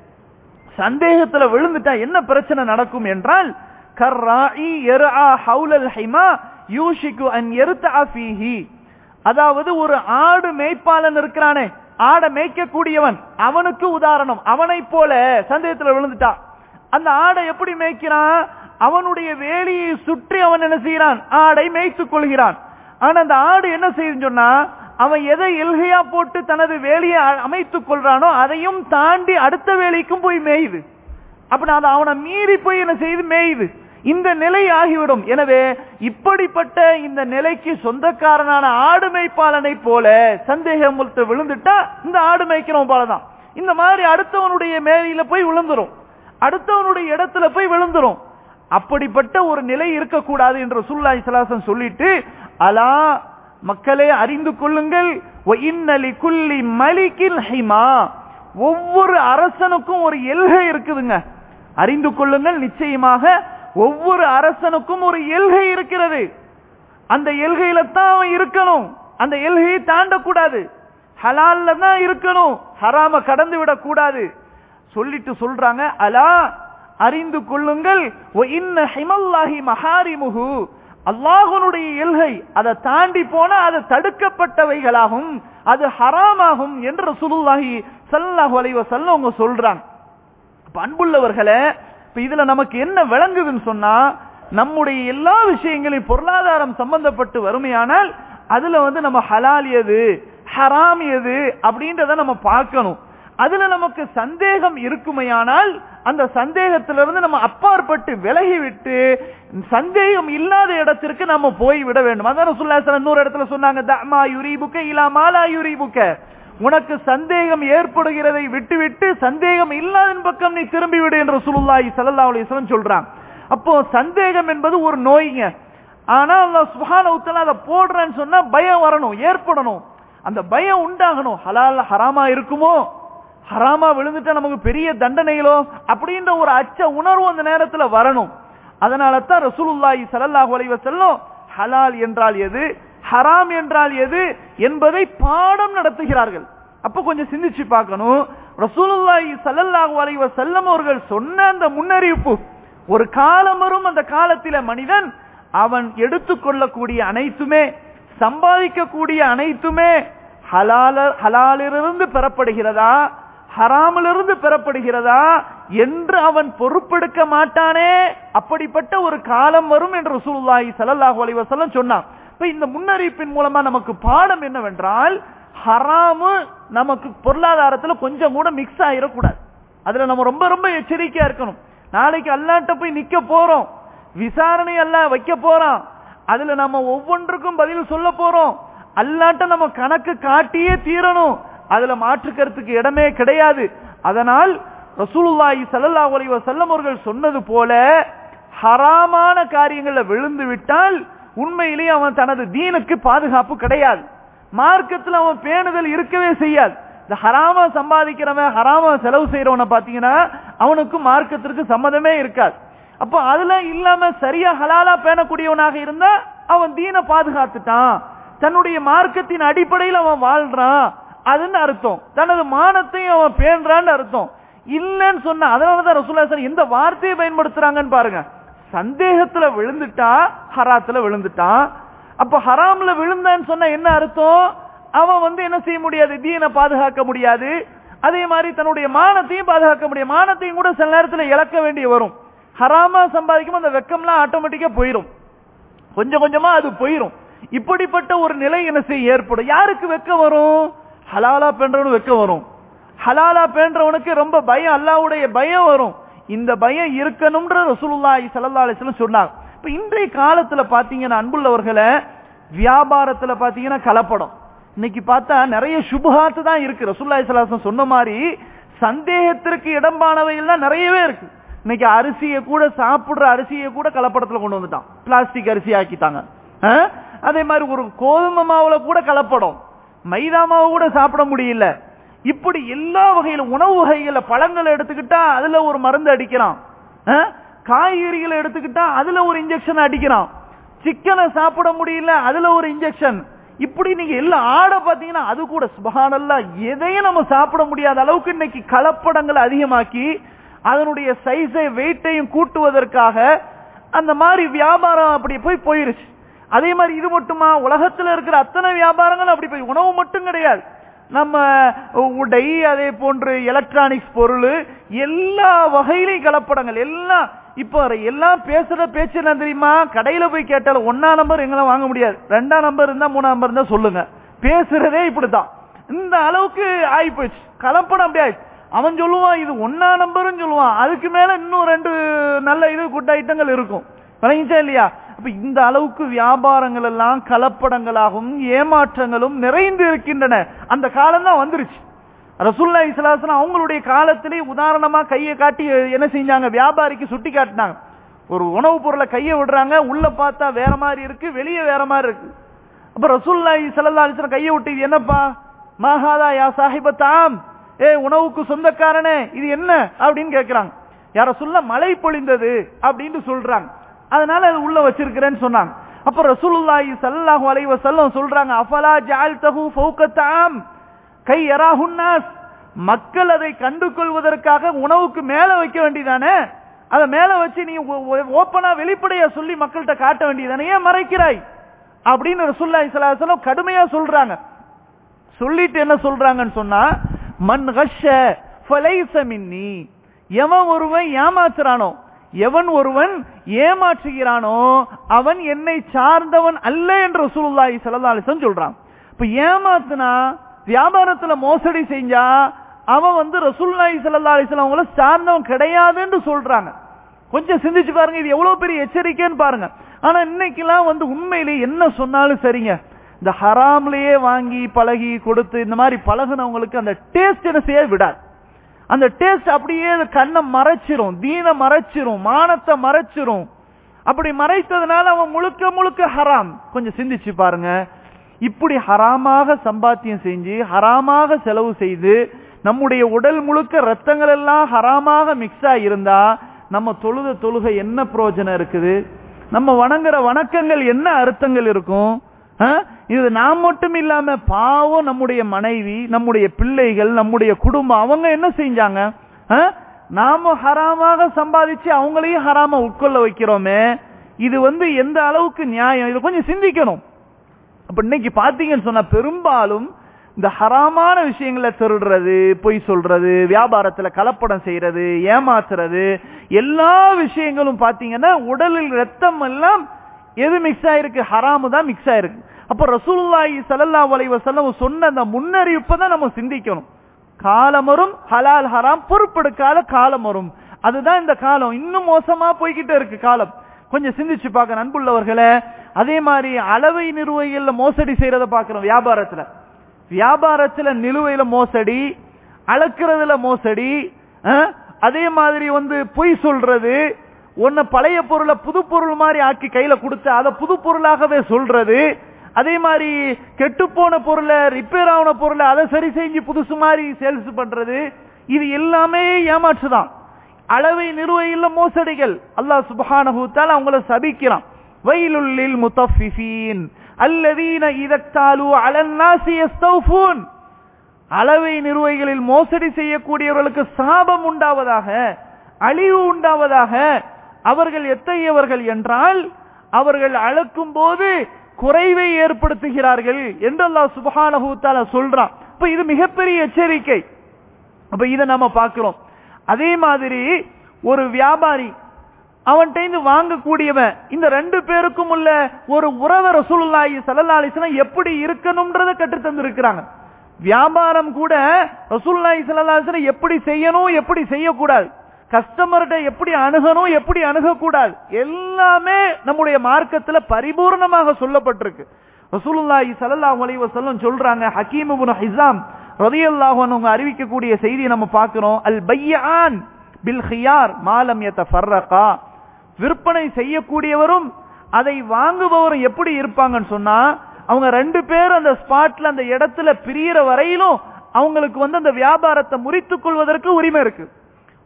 சந்தேகத்துல விழுந்துட்டா என்ன பிரச்சனை நடக்கும் என்றால் கர்ராஇ யர்ஆ ஹவுலல் ஹிமா யூஷிகு அன் யர்தஅ ஃபீஹி அதாவது ஒரு ஆடு மேய்ப்பாளன் இருக்கிறானே ஆடை மேய்க்கக்கூடியவன் அவனுக்கு உதாரணம் அவனை போல சந்தேகத்துல விழுந்துட்டான் அந்த ஆடை எப்படி மேய்க்கிறான் அவனுடைய வேலியை சுற்றி அவன் என்ன செய்யறான் ஆடை மேய்த்துக் கொள்கிறான் ஆனா அந்த ஆடு என்ன செய்யுன்னு சொன்னா அவன் எதை எல்கையா போட்டு தனது வேலியை அ- அமைத்துக் கொள்றானோ அதையும் தாண்டி அடுத்த வேலைக்கும் போய் மேயுது அப்ப அது அவனை மீறி போய் என்ன செய்து மேயுது இந்த நிலை ஆகிவிடும் எனவே இப்படிப்பட்ட இந்த நிலைக்கு சொந்தக்காரனான ஆடு மேய்ப்பாளனை போல சந்தேகம் விழுந்துட்டா இந்த ஆடு மேய்க்கிறவன் போலதான் இந்த மாதிரி அடுத்தவனுடைய மேலையில போய் விழுந்துரும் அடுத்தவனுடைய இடத்துல போய் விழுந்துரும் அப்படிப்பட்ட ஒரு நிலை இருக்கக்கூடாது என்று சுல்லாய் சலாசன் சொல்லிட்டு அலா மக்களே அறிந்து கொள்ளுங்கள் "வ இன்னலி குல்லி மலிக்கில் ஹிமா ஒவ்வொரு அரசனுக்கும் ஒரு எல்கை இருக்குதுங்க அறிந்து கொள்ளுங்கள் நிச்சயமாக ஒவ்வொரு அரசனுக்கும் ஒரு எல்கை இருக்கிறது அந்த எல்கையில தான் அவன் இருக்கணும் அந்த எல்கையை தாண்டக்கூடாது ஹலால்ல தான் இருக்கணும் ஹராம கடந்து விடக்கூடாது சொல்லிட்டு சொல்றாங்க அலா அறிந்து கொள்ளுங்கள் "வ இன்ன ஹிமல்லாஹி மஹாரிமுஹு அல்லாஹ்வுடைய எல்கை அதை தாண்டி போனா அது தடுக்கப்பட்டவைகளாகும் அது ஹராமாகும் என்று ரசூலுல்லாஹி ஸல்லல்லாஹு அலைஹி வஸல்லம் அவங்க சொல்றாங்க அப்ப அன்புள்ளவர்களே இப்ப இதுல நமக்கு என்ன விளங்குதுன்னு சொன்னா நம்முடைய எல்லா விஷயங்களையும் பொருளாதாரம் சம்பந்தப்பட்டு வறுமையானால் அதுல வந்து நம்ம ஹலால் எது ஹராம் எது அப்படின்றத நம்ம பார்க்கணும் அதுல நமக்கு சந்தேகம் இருக்குமையானால் அந்த சந்தேகத்திலிருந்து நம்ம அப்பாற்பட்டு விலகி விட்டு சந்தேகம் இல்லாத இடத்திற்கு நம்ம போய் விட வேண்டும் அதான் ரசூலுல்லாஹி ஸல்லல்லாஹு இன்னொரு இடத்துல சொன்னாங்க தமா யுரிபுக்க இலா மாலா யுரிபுக்க உனக்கு சந்தேகம் ஏற்படுகிறதை விட்டுவிட்டு சந்தேகம் இல்லாத பக்கம் நீ திரும்பி விடு என்று ரசூலுல்லாஹி ஸல்லல்லாஹு அலைஹி வஸல்லம் சொல்றான் அப்போ சந்தேகம் என்பது ஒரு நோய்ங்க ஆனா அல்லாஹ் சுப்ஹானஹு தஆலா அதை போடுறேன்னு சொன்னா பயம் வரணும் ஏற்படணும் அந்த பயம் உண்டாகணும் ஹலால் ஹராமா இருக்குமோ ஹராமா விழுந்துட்டா நமக்கு பெரிய தண்டனைகளோ அப்படின்ற ஒரு அச்ச உணர்வு அந்த நேரத்துல வரணும் அதனால தான் ரசூலுல்லாஹி ஸல்லல்லாஹு அலைஹி வஸல்லம் ஹலால் என்றால் எது ஹராம் என்றால் எது என்பதை பாடம் நடத்துகிறார்கள் அப்ப கொஞ்சம் சிந்திச்சு பார்க்கணும் ரசூலுல்லாஹி ஸல்லல்லாஹு அலைஹி வஸல்லம் அவர்கள் சொன்ன அந்த முன்னறிவிப்பு ஒரு காலம் வரும் அந்த காலத்தில மனிதன் அவன் எடுத்துக்கொள்ளக்கூடிய அனைத்துமே சம்பாதிக்கக்கூடிய அனைத்துமே ஹலால ஹலாலிலிருந்து பெறப்படுகிறதா ஹராமிலிருந்து பெறப்படுகிறதா என்று அவன் பொறுப்பெடுக்க மாட்டானே அப்படிப்பட்ட ஒரு காலம் வரும் என்று ரசூலுல்லாஹி ஸல்லல்லாஹு அலைஹி வஸல்லம் சொன்னான் இப்ப இந்த முன்னறிவிப்பின் மூலமா நமக்கு பாடம் என்னவென்றால் ஹராமு நமக்கு பொருளாதாரத்துல கொஞ்சம் கூட மிக்ஸ் ஆயிடக்கூடாது அதுல நம்ம ரொம்ப ரொம்ப எச்சரிக்கையா இருக்கணும் நாளைக்கு அல்லாட்ட போய் நிக்க போறோம் விசாரணை எல்லாம் வைக்க போறோம் அதுல நம்ம ஒவ்வொன்றுக்கும் பதில் சொல்ல போறோம் அல்லாட்ட நம்ம கணக்கு காட்டியே தீரணும் அதுல மாற்றுக்கிறதுக்கு இடமே கிடையாது அதனால் ரசூலுல்லாஹி ஸல்லல்லாஹு அலைஹி வஸல்லம் அவர்கள் சொன்னது போல ஹராமான காரியங்கள்ல விழுந்து விட்டால் உண்மையிலேயே அவன் தனது தீனுக்கு பாதுகாப்பு கிடையாது மார்க்கத்துல அவன் பேணுதல் இருக்கவே செய்யாது இந்த ஹராம சம்பாதிக்கிறவன் ஹராம செலவு செய்யறவனை பாத்தீங்கன்னா அவனுக்கு மார்க்கத்திற்கு சம்மதமே இருக்காது அப்போ அதுல இல்லாம சரியா ஹலாலா பேணக்கூடியவனாக இருந்தா அவன் தீனை பாதுகாத்துட்டான் தன்னுடைய மார்க்கத்தின் அடிப்படையில் அவன் வாழ்றான் அதுன்னு அர்த்தம் தனது மானத்தையும் அவன் பேணுறான்னு அர்த்தம் இல்லன்னு சொன்ன அதனாலதான் ரசூல்லா ஸல்லல்லாஹு எந்த வார்த்தையை பயன்படுத்துறாங்கன்னு பாருங்க சந்தேகத்துல விழுந்துட்டா ஹராத்துல விழுந்துட்டான் அப்ப ஹராம்ல விழுந்தான்னு சொன்னா என்ன அர்த்தம் அவன் வந்து என்ன செய்ய முடியாது தீனை பாதுகாக்க முடியாது அதே மாதிரி தன்னுடைய மானத்தையும் பாதுகாக்க முடியாது மானத்தையும் கூட சில நேரத்துல இழக்க வேண்டிய வரும் ஹராமா சம்பாதிக்கும் அந்த வெக்கம்லாம் ஆட்டோமேட்டிக்கா போயிடும் கொஞ்சம் கொஞ்சமா அது போயிடும் இப்படிப்பட்ட ஒரு நிலை என்ன செய்ய ஏற்படும் யாருக்கு வெக்கம் வரும் ஹலாலா பென்றவனு வெக்கம் வரும் ஹலாலா பேன்றவனுக்கு ரொம்ப பயம் அல்லாவுடைய பயம் வரும் இந்த பயம் இருக்கணும்ன்ற ரசூலுல்லாஹி ஸல்லல்லாஹு அலைஹி வஸல்லம் சொன்னாங்க இப்ப இன்றைய காலத்துல பாத்தீங்கன்னா அன்புள்ளவர்களை வியாபாரத்துல பாத்தீங்கன்னா கலப்படம் இன்னைக்கு பார்த்தா நிறைய சுபஹாத்து தான் இருக்கு ரசூலுல்லாஹி ஸல்லல்லாஹு அலைஹி வஸல்லம் சொன்ன மாதிரி சந்தேகத்திற்கு இடம்பானவைகள் நிறையவே இருக்கு இன்னைக்கு அரிசியை கூட சாப்பிடுற அரிசியை கூட கலப்படத்துல கொண்டு வந்துட்டான் பிளாஸ்டிக் அரிசி ஆக்கிட்டாங்க ஆ? அதே மாதிரி ஒரு கோதுமை மாவுல கூட கலப்படம் மைதா மாவு கூட சாப்பிட முடியல இப்படி எல்லா வகையில உணவு வகைகள பழங்களை எடுத்துக்கிட்டா அதுல ஒரு மருந்து அடிக்கிறான் ஆ? காய்கறிகளை எடுத்துக்கிட்டா அதுல ஒரு இன்ஜெக்ஷன் அடிக்கிறான் சிக்கனை சாப்பிட முடியல அதுல ஒரு இன்ஜெக்ஷன் இப்படி நீங்க எல்லா ஆடை பாத்தீங்கன்னா அது கூட சுபஹானல்லா எதையும் நம்ம சாப்பிட முடியாத அளவுக்கு இன்னைக்கு கலப்படங்களை அதிகமாக்கி அதனுடைய சைஸை வெயிட்டையும் கூட்டுவதற்காக அந்த மாதிரி வியாபாரம் அப்படி போய் போயிருச்சு அதே மாதிரி இது மட்டுமா உலகத்துல இருக்கிற அத்தனை வியாபாரங்களும் அப்படி போய் உணவு மட்டும் கிடையாது நம்ம உடை அதே போன்று எலக்ட்ரானிக்ஸ் பொருள் எல்லா வகையிலையும் கலப்படங்கள் எல்லாம் இப்போ எல்லாம் பேசுற பேச்சு என்ன தெரியுமா கடையில போய் கேட்டாலும் ஒன்னா நம்பர் எங்களாம் வாங்க முடியாது ரெண்டாம் நம்பர் இருந்தா மூணாம் நம்பர் இருந்தா சொல்லுங்க பேசுறதே இப்படித்தான் இந்த அளவுக்கு ஆகி போச்சு கலப்படம் அப்படி ஆயிடுச்சு அவன் சொல்லுவான் இது ஒன்னா நம்பர்னு சொல்லுவான் அதுக்கு மேல இன்னும் ரெண்டு நல்ல இது குட் ஐட்டங்கள் இருக்கும் விளங்கிச்சா இல்லையா அப்ப இந்த அளவுக்கு வியாபாரங்கள் எல்லாம் கலப்படங்களாகவும் ஏமாற்றங்களும் நிறைந்து இருக்கின்றன அந்த காலம் தான் வந்துருச்சு ரசுல்லா இஸ்லாசன் அவங்களுடைய காலத்திலே உதாரணமா கையை காட்டி என்ன செஞ்சாங்க வியாபாரிக்கு சுட்டி காட்டினாங்க ஒரு உணவுப் பொருளை கையை விடுறாங்க உள்ள பார்த்தா வேற மாதிரி இருக்கு வெளியே வேற மாதிரி இருக்கு அப்ப ரசூல்லாய் சல்லா அலிஸ்லாம் கையை விட்டு இது என்னப்பா மாஹாதா யா சாஹிபத்தாம் ஏ உணவுக்கு சொந்தக்காரனே இது என்ன அப்படின்னு கேட்கிறாங்க யார சொல்ல மழை பொழிந்தது அப்படின்னு சொல்றாங்க அதனால அது உள்ள வச்சிருக்கிறேன்னு சொன்னாங்க அப்ப ரசூலுல்லாஹி ஸல்லல்லாஹு அலைஹி வஸல்லம் சொல்றாங்க அஃபலா ஜஅல்தஹு ஃபௌகத்தாம் கை யராஹுன்னாஸ் மக்கள் அதை கண்டு கொள்வதற்காக உணவுக்கு மேல வைக்க வேண்டியதானே அதை மேல வச்சு நீ ஓப்பனா வெளிப்படையா சொல்லி மக்கள்கிட்ட காட்ட வேண்டியதானே ஏன் மறைக்கிறாய் அப்படின்னு ரசூலுல்லாஹி ஸல்லல்லாஹு அலைஹி வஸல்லம் கடுமையா சொல்றாங்க சொல்லிட்டு என்ன சொல்றாங்கன்னு சொன்னா மன் கஷ ஃபலைஸ மின்னி எவன் ஒருவன் ஏமாத்துறானோ எவன் ஒருவன் ஏமாற்றுகிறானோ அவன் என்னை சார்ந்தவன் அல்ல என்று ரசூலுல்லாஹி ஸல்லல்லாஹு அலைஹி வஸல்லம் சொல்றான் இப்ப ஏமாத்துனா வியாபாரத்துல மோசடி செஞ்சா அவன் வந்து ரசூலுல்லாஹி ஸல்லல்லாஹு அலைஹி வஸல்லம் அவங்கள சார்ந்தவன் கிடையாதுன்னு சொல்றாங்க கொஞ்சம் சிந்திச்சு பாருங்க இது எவ்வளவு பெரிய எச்சரிக்கைன்னு பாருங்க ஆனா இன்னைக்கெல்லாம் வந்து உண்மையிலேயே என்ன சொன்னாலும் சரிங்க இந்த ஹராம்லயே வாங்கி பழகி கொடுத்து இந்த மாதிரி பழகுனவங்களுக்கு அந்த டேஸ்ட் என்ன செய்ய விடாது அந்த டேஸ்ட் அப்படியே கண்ணை மறைச்சிரும் தீன மறைச்சிரும் மானத்தை மறைச்சிரும் அப்படி மறைத்ததுனால அவன் முழுக்க முழுக்க ஹராம் கொஞ்சம் சிந்திச்சு பாருங்க இப்படி ஹராமாக சம்பாத்தியம் செஞ்சு ஹராமாக செலவு செய்து நம்முடைய உடல் முழுக்க ரத்தங்கள் எல்லாம் ஹராமாக மிக்ஸ் இருந்தா நம்ம தொழுத தொழுகை என்ன பிரயோஜனம் இருக்குது நம்ம வணங்குற வணக்கங்கள் என்ன அர்த்தங்கள் இருக்கும் இது நாம் மட்டும் இல்லாம பாவம் நம்முடைய மனைவி நம்முடைய பிள்ளைகள் நம்முடைய குடும்பம் அவங்க என்ன செஞ்சாங்க நாம ஹராமாக சம்பாதிச்சு அவங்களையும் ஹராம உட்கொள்ள வைக்கிறோமே இது வந்து எந்த அளவுக்கு நியாயம் இது கொஞ்சம் சிந்திக்கணும் அப்ப இன்னைக்கு பாத்தீங்கன்னு சொன்னா பெரும்பாலும் இந்த ஹராமான விஷயங்களை திருடுறது பொய் சொல்றது வியாபாரத்துல கலப்படம் செய்யறது ஏமாத்துறது எல்லா விஷயங்களும் பாத்தீங்கன்னா உடலில் ரத்தம் எல்லாம் எது மிக்ஸ் ஆயிருக்கு ஹராமு தான் மிக்ஸ் ஆயிருக்கு அப்ப ரசூலுல்லாஹி ஸல்லல்லாஹு அலைஹி வஸல்லம் சொன்ன அந்த முன்னறிவிப்பை தான் நம்ம சிந்திக்கணும் காலம் வரும் ஹலால் ஹராம் பொறுப்பெடுக்காத காலம் வரும் அதுதான் இந்த காலம் இன்னும் மோசமா போய்கிட்டே இருக்கு காலம் கொஞ்சம் சிந்திச்சு பார்க்க அன்புள்ளவர்களே அதே மாதிரி அளவை நிறுவைகள்ல மோசடி செய்யறத பாக்குறோம் வியாபாரத்துல வியாபாரத்துல நிலுவையில மோசடி அளக்கிறதுல மோசடி அதே மாதிரி வந்து பொய் சொல்றது ஒன்ன பழைய பொருளை புது பொருள் மாதிரி ஆக்கி கையில கொடுத்து அதை புது பொருளாகவே சொல்றது அதே மாதிரி கெட்டு போன பொருளை ரிப்பேர் ஆன பொருளை அதை சரி செஞ்சு புதுசு மாதிரி சேல்ஸ் பண்றது இது எல்லாமே ஏமாற்றுதான் அளவை நிறுவையில் மோசடிகள் அல்லாஹ் சுபஹானஹூத்தால் அவங்கள சபிக்கிறான் வயலுள்ளில் முத்தஃபிஃபீன் அல்லதீன இதக்தாலு அலன்னாசி யஸ்தௌஃபூன் அளவை நிறுவைகளில் மோசடி செய்யக்கூடியவர்களுக்கு சாபம் உண்டாவதாக அழிவு உண்டாவதாக அவர்கள் எத்தகையவர்கள் என்றால் அவர்கள் அளக்கும் போது குறைவை ஏற்படுத்துகிறார்கள் என்று அல்லாஹ் சுபஹானஹு தஆலா சொல்றான் இப்ப இது மிகப்பெரிய எச்சரிக்கை அப்ப இதை நம்ம பார்க்கிறோம் அதே மாதிரி ஒரு வியாபாரி அவன்கிட்ட வாங்கக்கூடியவன் இந்த ரெண்டு பேருக்கும் உள்ள ஒரு உறவை ரசூலுல்லாஹி ஸல்லல்லாஹு அலைஹி வஸல்லம் எப்படி இருக்கணும்ன்றத கற்று தந்திருக்கிறாங்க வியாபாரம் கூட ரசூலுல்லாஹி ஸல்லல்லாஹு அலைஹி வஸல்லம் எப்படி செய்யணும் எப்படி செய்யக்கூடாது கஸ்டமர்கிட்ட எப்படி அணுகணும் எப்படி அணுகக்கூடாது எல்லாமே நம்முடைய மார்க்கத்துல பரிபூர்ணமாக சொல்லப்பட்டிருக்கு ரசூலுல்லாஹி ஸல்லல்லாஹு அலைஹி வஸல்லம் சொல்றாங்க ஹக்கீம் இப்னு ஹிஸாம் ரலியல்லாஹு அன்ஹு அறிவிக்கக்கூடிய செய்தியை நம்ம பார்க்கிறோம் அல் பையான் பில் ஹியார் மாலம் யதஃபர்ரகா விற்பனை செய்யக்கூடியவரும் அதை வாங்குபவரும் எப்படி இருப்பாங்கன்னு சொன்னா அவங்க ரெண்டு பேரும் அந்த ஸ்பாட்ல அந்த இடத்துல பிரியற வரையிலும் அவங்களுக்கு வந்து அந்த வியாபாரத்தை முறித்துக் கொள்வதற்கு உரிமை இருக்கு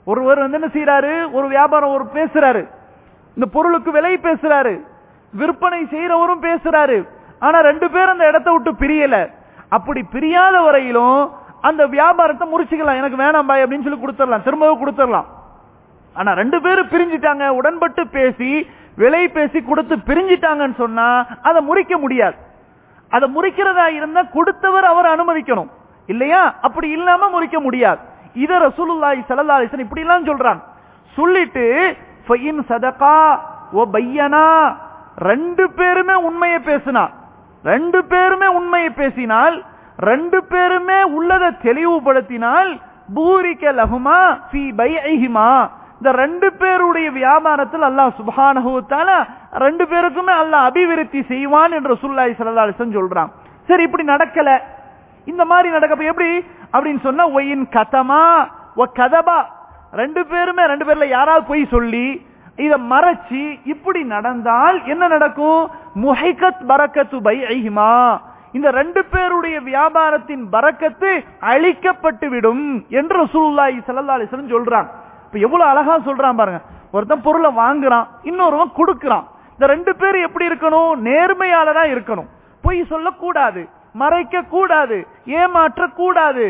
ஒருவர் வந்து என்ன செய்யறாரு ஒரு வியாபாரம் ஒரு பேசுறாரு இந்த பொருளுக்கு விலை பேசுறாரு விற்பனை செய்யறவரும் பேசுறாரு ஆனா ரெண்டு பேரும் அந்த இடத்தை விட்டு பிரியல அப்படி பிரியாத வரையிலும் அந்த வியாபாரத்தை முறிச்சுக்கலாம் எனக்கு வேணாம் பாய் அப்படின்னு சொல்லி கொடுத்துடலாம் திரும்பவும் கொடுத்துடலாம் ஆனா ரெண்டு பேரும் பிரிஞ்சிட்டாங்க உடன்பட்டு பேசி விலை பேசி கொடுத்து பிரிஞ்சிட்டாங்கன்னு சொன்னா அதை முறிக்க முடியாது அதை முறிக்கிறதா இருந்தா கொடுத்தவர் அவர் அனுமதிக்கணும் இல்லையா அப்படி இல்லாம முறிக்க முடியாது இத ரசூலுல்லாஹி ஸல்லல்லாஹு அலைஹி வஸல்லம் இப்படி எல்லாம் சொல்றாங்க சொல்லிட்டு ஃபைன் சதகா ஓ பையனா ரெண்டு பேருமே உண்மையை பேசினா ரெண்டு பேருமே உண்மையை பேசினால் ரெண்டு பேருமே உள்ளதை தெளிவுபடுத்தினால் பூரிக்க லகுமா ஃபி பைஹிமா இந்த ரெண்டு பேருடைய வியாபாரத்தில் அல்லாஹ் சுப்ஹானஹு தஆலா ரெண்டு பேருக்குமே அல்லாஹ் அபிவிருத்தி செய்வான் என்று ரசூலுல்லாஹி ஸல்லல்லாஹு அலைஹி வஸல்லம் சொல்றான் சரி இப்படி நடக்கல இந்த மாதிரி நடக்க எப்படி அப்படின்னு சொன்னா ஒயின் கதமா ஒ கதபா ரெண்டு பேருமே ரெண்டு பேர்ல யாராவது போய் சொல்லி இத மறைச்சு இப்படி நடந்தால் என்ன நடக்கும் முஹைகத் பரக்கத்து பை ஐஹிமா இந்த ரெண்டு பேருடைய வியாபாரத்தின் பரக்கத்து அழிக்கப்பட்டு விடும் என்று ரசூலுல்லாஹி ஸல்லல்லாஹு அலைஹி வஸல்லம் சொல்றாங்க இப்ப எவ்வளவு அழகா சொல்றான் பாருங்க ஒருத்தன் பொருளை வாங்குறான் இன்னொருவன் கொடுக்கறான் இந்த ரெண்டு பேர் எப்படி இருக்கணும் நேர்மையாளரா இருக்கணும் பொய் சொல்லக்கூடாது மறைக்க கூடாது ஏமாற்ற கூடாது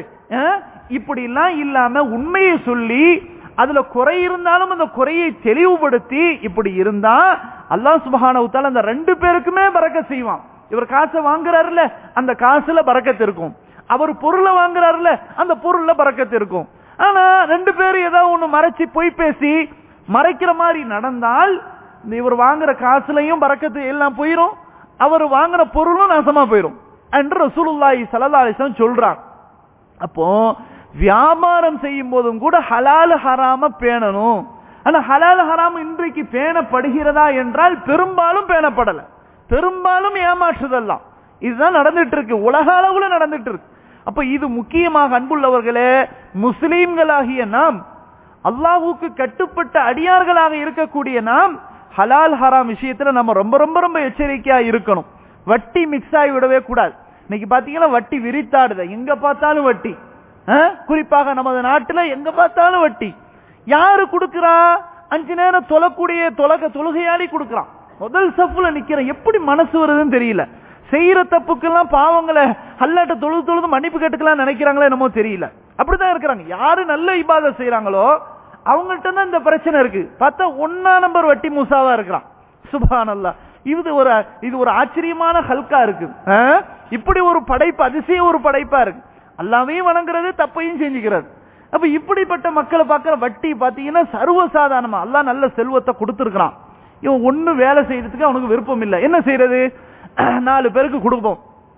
இப்படி எல்லாம் இல்லாம உண்மையை சொல்லி அதுல குறை இருந்தாலும் அந்த குறையை தெளிவுபடுத்தி இப்படி இருந்தா அல்லாஹ் சுபஹானஹு அந்த ரெண்டு பேருக்குமே பறக்க செய்வான் இவர் காசை வாங்குறாருல அந்த காசுல பறக்கத்து இருக்கும் அவர் பொருளை வாங்குறாருல அந்த பொருள்ல பறக்கத்து இருக்கும் ஆனா ரெண்டு பேரும் ஏதாவது ஒண்ணு மறைச்சு பொய் பேசி மறைக்கிற மாதிரி நடந்தால் இந்த இவர் வாங்குற காசுலயும் பறக்கத்து எல்லாம் போயிரும் அவர் வாங்குற பொருளும் நாசமா போயிரும் என்று ரசூலுல்லாஹி ஸல்லல்லாஹு அலைஹி வஸல்லம் சொல்றாங்க அப்போ வியாபாரம் செய்யும் போதும் கூட ஹலால் ஹராம பேணணும் ஆனா ஹலால் ஹராம் இன்றைக்கு பேணப்படுகிறதா என்றால் பெரும்பாலும் பேணப்படல பெரும்பாலும் ஏமாற்றுதல்லாம் இதுதான் நடந்துட்டு இருக்கு உலக அளவுல நடந்துட்டு இருக்கு அப்ப இது முக்கியமாக அன்புள்ளவர்களே முஸ்லீம்களாகிய நாம் அல்லாஹுக்கு கட்டுப்பட்ட அடியார்களாக இருக்கக்கூடிய நாம் ஹலால் ஹராம் விஷயத்துல நம்ம ரொம்ப ரொம்ப ரொம்ப எச்சரிக்கையா இருக்கணும் வட்டி மிக்ஸ் ஆகி விடவே கூடாது இன்னைக்கு பாத்தீங்கன்னா வட்டி விரித்தாடுத எங்க பார்த்தாலும் வட்டி குறிப்பாக நமது நாட்டுல எங்க பார்த்தாலும் வட்டி யாரு கொடுக்கிறா அஞ்சு நேரம் தொழக்கூடிய தொலக தொழுகையாளி கொடுக்கறான் முதல் சப்புல நிக்கிற எப்படி மனசு வருதுன்னு தெரியல செய்யற தப்புக்கெல்லாம் பாவங்களை ஹல்லாட்ட தொழுது தொழுது மன்னிப்பு கேட்டுக்கலாம் நினைக்கிறாங்களே என்னமோ தெரியல அப்படிதான் இருக்கிறாங்க யாரு நல்ல இபாத செய்யறாங்களோ அவங்கள்ட்ட தான் இந்த பிரச்சனை இருக்கு பார்த்தா ஒன்னா நம்பர் வட்டி மூசாவா இருக்கிறான் சுபானல்லா இது ஒரு இது ஒரு ஆச்சரியமான ஹல்கா இருக்கு இப்படி ஒரு படைப்பு அதிசய ஒரு படைப்பா இருக்கு அல்லாவையும் வணங்குறது தப்பையும் செஞ்சுக்கிறது அப்ப இப்படிப்பட்ட மக்களை பார்க்கிற வட்டி பாத்தீங்கன்னா சர்வசாதாரணமா அல்லா நல்ல செல்வத்தை கொடுத்துருக்கான் இவன் ஒண்ணு வேலை செய்யறதுக்கு அவனுக்கு விருப்பம் இல்லை என்ன செய்யறது நாலு பேருக்கு கொடுப்போம்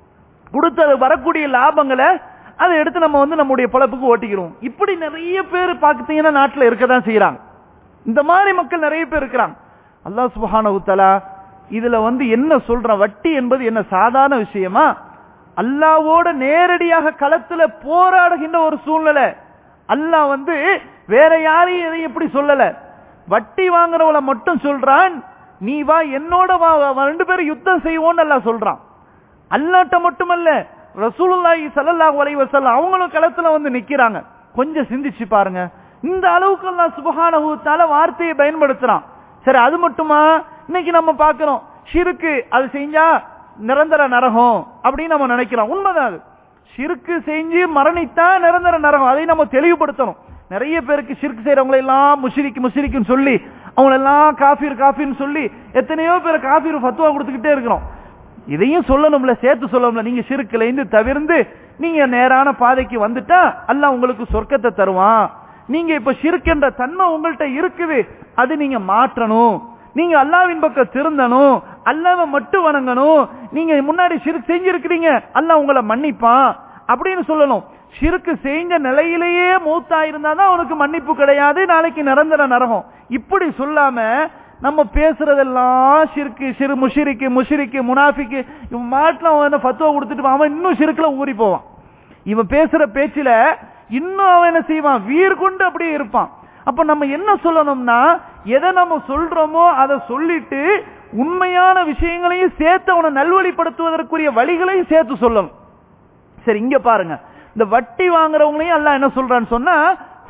கொடுத்த வரக்கூடிய லாபங்களை அதை எடுத்து நம்ம வந்து நம்முடைய பழப்புக்கு ஓட்டிக்கிறோம் இப்படி நிறைய பேர் பார்த்தீங்கன்னா நாட்டில் இருக்கதான் செய்யறாங்க இந்த மாதிரி மக்கள் நிறைய பேர் இருக்கிறாங்க அல்லாஹ் சுபஹான உத்தலா இதுல வந்து என்ன சொல்ற வட்டி என்பது என்ன சாதாரண விஷயமா அல்லாவோட நேரடியாக களத்துல போராடுகின்ற ஒரு சூழ்நிலை அல்லாஹ் வந்து வேற யாரையும் எதையும் எப்படி சொல்லல வட்டி வாங்குறவள மட்டும் சொல்றான் நீ வா என்னோட வா ரெண்டு பேரும் யுத்தம் செய்வோம்னு எல்லாம் சொல்றான் அல்லாட்ட மட்டுமல்ல ரசூலுல்லாஹி ஸல்லல்லாஹு அலைஹி வஸல்லம் அவங்களும் களத்துல வந்து நிக்கிறாங்க கொஞ்சம் சிந்திச்சு பாருங்க இந்த அளவுக்கு அல்லாஹ் சுப்ஹானஹு தஆலா வார்த்தையை பயன்படுத்துறான் சரி அது மட்டுமா இன்னைக்கு நம்ம பார்க்கிறோம் ஷிருக்கு அது செஞ்சா நிரந்தர நரகம் அப்படின்னு நம்ம நினைக்கிறோம் உண்மைதான் அது ஷிருக்கு செஞ்சு மரணித்தா நிரந்தர நரகம் அதை நம்ம தெளிவுபடுத்தணும் நிறைய பேருக்கு ஷிர்க் செய்யறவங்களை எல்லாம் முஷிரிக்கு முஷிரிக்குன்னு சொல்லி அவங்கள எல்லாம் காஃபீர் காஃபின்னு சொல்லி எத்தனையோ பேர் காஃபீர் ஃபத்துவா கொடுத்துக்கிட்டே இருக்கிறோம் இதையும் சொல்லணும்ல சேர்த்து சொல்லணும்ல நீங்க சிறுக்குல இருந்து தவிர்ந்து நீங்க நேரான பாதைக்கு வந்துட்டா அல்லாஹ் உங்களுக்கு சொர்க்கத்தை தருவான் நீங்க இப்ப சிறுக்கின்ற தன்மை உங்கள்கிட்ட இருக்குது அது நீங்க மாற்றணும் நீங்க அல்லாவின் பக்கம் திருந்தணும் அல்லாவை மட்டும் வணங்கணும் நீங்க முன்னாடி சிறுக்கு செஞ்சிருக்கிறீங்க அல்லாஹ் உங்களை மன்னிப்பான் அப்படின்னு சொல்லணும் சிறுக்கு செஞ்ச நிலையிலேயே மூத்தா இருந்தாதான் அவனுக்கு மன்னிப்பு கிடையாது நாளைக்கு நிரந்தர நரகம் இப்படி சொல்லாம நம்ம பேசுறதெல்லாம் சிறுக்கு சிறு முஷிரிக்கு முஷிரிக்கு முனாஃபிக்கு இவன் மாட்டில் அவன் ஃபத்துவா கொடுத்துட்டு அவன் இன்னும் சிறுக்குல ஊறி போவான் இவன் பேசுற பேச்சுல இன்னும் அவன் என்ன செய்வான் வீர் கொண்டு அப்படியே இருப்பான் அப்ப நம்ம என்ன சொல்லணும்னா எதை நம்ம சொல்றோமோ அதை சொல்லிட்டு உண்மையான விஷயங்களையும் சேர்த்து அவனை நல்வழிப்படுத்துவதற்குரிய வழிகளையும் சேர்த்து சொல்லணும் சரி இங்க பாருங்க இந்த வட்டி வாங்குறவங்களையும் எல்லாம் என்ன சொல்றான்னு சொன்னா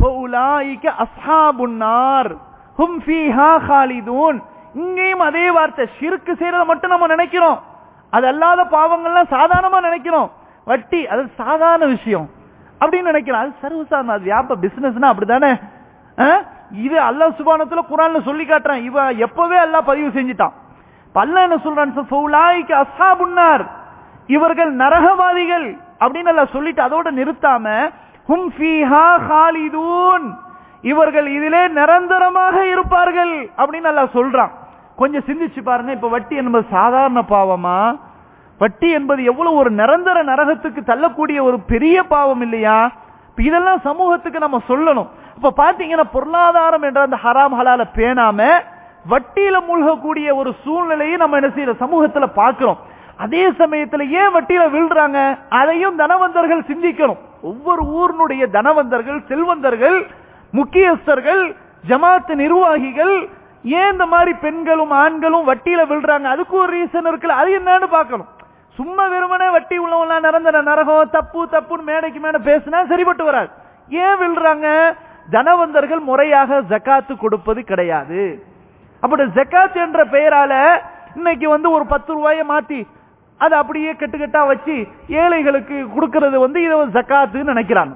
ஃபௌலாயிக அஸ்ஹாபுன் நார் ஹும் ஃபீஹா காலிதூன் இங்கேயும் அதே வார்த்தை ஷிர்க் செய்யறத மட்டும் நம்ம நினைக்கிறோம் அது அல்லாத பாவங்கள்லாம் சாதாரணமா நினைக்கிறோம் வட்டி அது சாதாரண விஷயம் அப்படின்னு நினைக்கிறோம் அது சர்வசாதாரண அது வியாப பிசினஸ்னா அப்படிதானே ஆ? இது அல்லாஹ் சுபானத்துல குரான்ல சொல்லி காட்டுறான் இவ எப்பவே அல்லாஹ் பதிவு செஞ்சுட்டான் இப்ப அல்லாஹ் என்ன சொல்றான் ஃபௌலாயிக அஸ்ஹாபுன்னார் இவர்கள் நரகவாதிகள் அப்படின்னு அல்லாஹ் சொல்லிட்டு அதோட நிறுத்தாம ஹும் ஃபீஹா காலிதூன் இவர்கள் இதிலே நிரந்தரமாக இருப்பார்கள் அப்படின்னு அல்லாஹ் சொல்றான் கொஞ்சம் சிந்திச்சு பாருங்க இப்ப வட்டி என்பது சாதாரண பாவமா வட்டி என்பது எவ்வளவு ஒரு நிரந்தர நரகத்துக்கு தள்ளக்கூடிய ஒரு பெரிய பாவம் இல்லையா இப்ப இதெல்லாம் சமூகத்துக்கு நம்ம சொல்லணும் இப்ப பாத்தீங்கன்னா பொருளாதாரம் என்ற அந்த ஹராம் ஹலால பேணாம வட்டியில மூழ்கக்கூடிய ஒரு சூழ்நிலையை நம்ம என்ன செய்யற சமூகத்துல பார்க்கிறோம் அதே சமயத்துல ஏன் வட்டியில விழுறாங்க அதையும் தனவந்தர்கள் சிந்திக்கணும் ஒவ்வொரு ஊரினுடைய தனவந்தர்கள் செல்வந்தர்கள் முக்கியஸ்தர்கள் ஜமாத்து நிர்வாகிகள் ஏன் இந்த மாதிரி பெண்களும் ஆண்களும் வட்டியில விழுறாங்க அதுக்கு ஒரு ரீசன் இருக்குல்ல அது என்னன்னு பார்க்கணும் சும்மா வெறுமனே வட்டி உள்ளவங்களாம் நிரந்தர நரகம் தப்பு தப்புன்னு மேடைக்கு மேல பேசினா சரிப்பட்டு வராது ஏன் விழுறாங்க தனவந்தர்கள் முறையாக ஜக்காத்து கொடுப்பது கிடையாது அப்படி ஜக்காத் என்ற பெயரால இன்னைக்கு வந்து ஒரு பத்து ரூபாயை மாத்தி அதை அப்படியே கெட்டுக்கட்டா வச்சு ஏழைகளுக்கு கொடுக்கிறது வந்து இதை ஜக்காத்துன்னு நினைக்கிறாங்க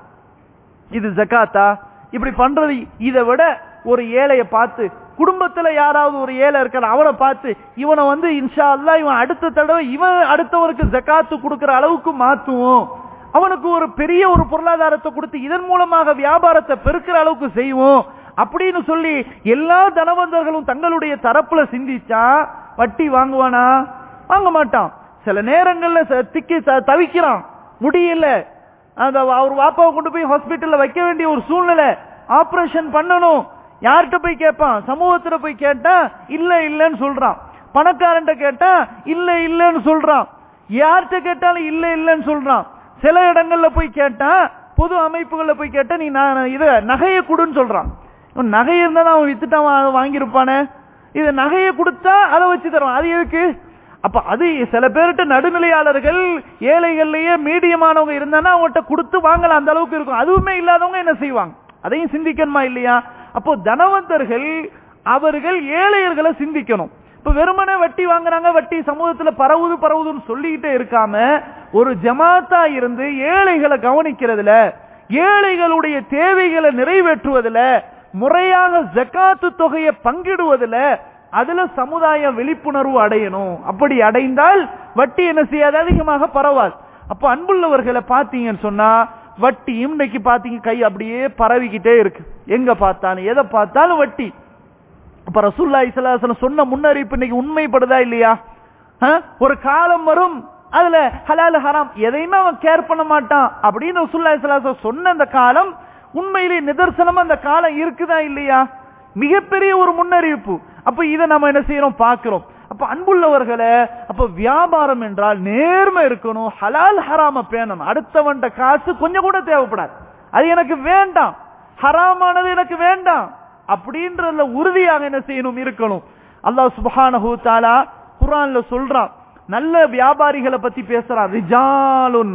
இது ஜக்காத்தா இப்படி பண்றது இதை விட ஒரு ஏழைய பார்த்து குடும்பத்துல யாராவது ஒரு ஏழை இருக்கான அவனை பார்த்து இவனை வந்து இன்ஷா அல்லாஹ் இவன் அடுத்த தடவை இவன் அடுத்தவருக்கு ஜக்காத்து கொடுக்கிற அளவுக்கு மாத்துவோம் அவனுக்கு ஒரு பெரிய ஒரு பொருளாதாரத்தை கொடுத்து இதன் மூலமாக வியாபாரத்தை பெருக்கிற அளவுக்கு செய்வோம் அப்படின்னு சொல்லி எல்லா தனவந்தர்களும் தங்களுடைய தரப்புல சிந்திச்சா வட்டி வாங்குவானா வாங்க மாட்டான் சில நேரங்கள்ல ச- திக்கி த- தவிக்கிறான் முடியல அந்த அவர் வாப்பாவை கொண்டு போய் ஹாஸ்பிட்டல்ல வைக்க வேண்டிய ஒரு சூழ்நிலை ஆபரேஷன் பண்ணணும் யார்கிட்ட போய் கேட்பான் சமூகத்துல போய் கேட்டா இல்ல இல்லன்னு சொல்றான் பணக்காரன்ட்ட கேட்டா இல்ல இல்லன்னு சொல்றான் யார்கிட்ட கேட்டாலும் இல்ல இல்லன்னு சொல்றான் சில இடங்கள்ல போய் கேட்டா பொது அமைப்புகள்ல போய் கேட்டா நீ நான் இத நகையை கொடுன்னு சொல்றான் இவன் நகை இருந்தா தான் அவன் வித்துட்டு அவன் அதை வாங்கியிருப்பானே இது நகையை கொடுத்தா அதை வச்சு தருவான் அது எதுக்கு அப்ப அது சில பேர்கிட்ட நடுநிலையாளர்கள் ஏழைகள்லயே மீடியமானவங்க இருந்தானா அவங்ககிட்ட கொடுத்து வாங்கலாம் அந்த அளவுக்கு இருக்கும் அதுவுமே இல்லாதவங்க என்ன செய்வாங்க அதையும் சிந்திக்கணுமா இல்லையா அப்போ தனவந்தர்கள் அவர்கள் ஏழையர்களை சிந்திக்கணும் இப்ப வெறுமனே வட்டி வாங்குறாங்க வட்டி சமூகத்துல பரவுது பரவுதுன்னு சொல்லிக்கிட்டே இருக்காம ஒரு ஜமாத்தா இருந்து ஏழைகளை கவனிக்கிறதுல ஏழைகளுடைய தேவைகளை நிறைவேற்றுவதுல முறையாக ஜக்காத்து தொகையை பங்கிடுவதுல அதுல சமுதாய விழிப்புணர்வு அடையணும் அப்படி அடைந்தால் வட்டி என்ன செய்யாது அதிகமாக பரவாது அப்ப அன்புள்ளவர்களை பாத்தீங்கன்னு சொன்னா வட்டி இன்னைக்கு பாத்தீங்க கை அப்படியே பரவிக்கிட்டே இருக்கு எங்க பார்த்தாலும் எதை பார்த்தாலும் வட்டி அப்ப ரசூல்லா இஸ்லாசனம் சொன்ன முன்னறிவிப்பு இன்னைக்கு உண்மைப்படுதா இல்லையா ஆ? ஒரு காலம் வரும் அதுல ஹலால் ஹராம் எதையுமே அவன் கேர் பண்ண மாட்டான் அப்படின்னு ரசூல்லா இஸ்லாசனம் சொன்ன அந்த காலம் உண்மையிலே நிதர்சனமா அந்த காலம் இருக்குதா இல்லையா மிகப்பெரிய ஒரு முன்னறிவிப்பு அப்ப இதை நம்ம என்ன செய்யறோம் பார்க்கிறோம் அப்ப அன்புள்ளவர்களே அப்ப வியாபாரம் என்றால் நேர்மை இருக்கணும் ஹலால் ஹராம பேணணும் அடுத்தவன்ட காசு கொஞ்சம் கூட தேவைப்படாது அது எனக்கு வேண்டாம் ஹராமானது எனக்கு வேண்டாம் அப்படின்றதுல உறுதியாக என்ன செய்யணும் இருக்கணும் அல்லாஹ் சுப்ஹானஹு தஆலா குர்ஆன்ல சொல்றான் நல்ல வியாபாரிகளை பத்தி பேசுறான் ரிஜாலுன்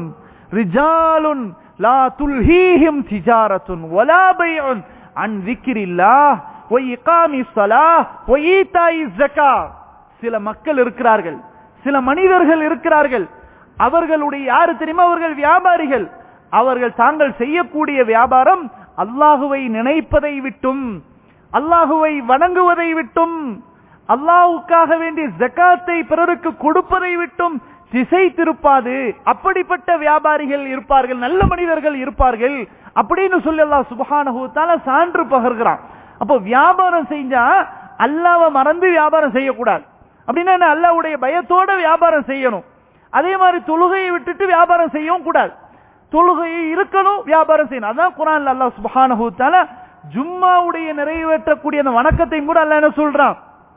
ரிஜாலுன் லா துல்ஹீஹிம் திஜாரத்துன் வலா பைஉன் அன் ذிக்ரில்லாஹ் வ இகாமிஸ் ஸலாஹ் வ ஈதாயிஸ் ஸகாத் சில மக்கள் இருக்கிறார்கள் சில மனிதர்கள் இருக்கிறார்கள் அவர்களுடைய யாரு தெரியுமா அவர்கள் வியாபாரிகள் அவர்கள் தாங்கள் செய்யக்கூடிய வியாபாரம் அல்லாஹுவை நினைப்பதை விட்டும் அல்லாஹுவை வணங்குவதை விட்டும் அல்லாஹுக்காக வேண்டிய ஜக்காத்தை பிறருக்கு கொடுப்பதை விட்டும் திசை திருப்பாது அப்படிப்பட்ட வியாபாரிகள் இருப்பார்கள் நல்ல மனிதர்கள் இருப்பார்கள் அப்படின்னு சொல்லி அல்லாஹ் சுபஹானஹு தஆலா சான்று பகர்கிறான் அப்போ வியாபாரம் செஞ்சா அல்லாஹ்வை மறந்து வியாபாரம் செய்யக்கூடாது அப்படின்னா என்ன அல்லாஹ்வுடைய பயத்தோட வியாபாரம் செய்யணும் அதே மாதிரி தொழுகையை விட்டுட்டு வியாபாரம் செய்யவும் கூடாது தொழுகையை இருக்கணும் வியாபாரம் செய்யணும் அதான் குரான்ல அல்லாஹ் சுப்ஹானஹு தஆலா ஜும்மாவுடைய நிறைவேற்றக்கூடிய அந்த வணக்கத்தையும் கூட அல்லாஹ் என்ன சொல்றான்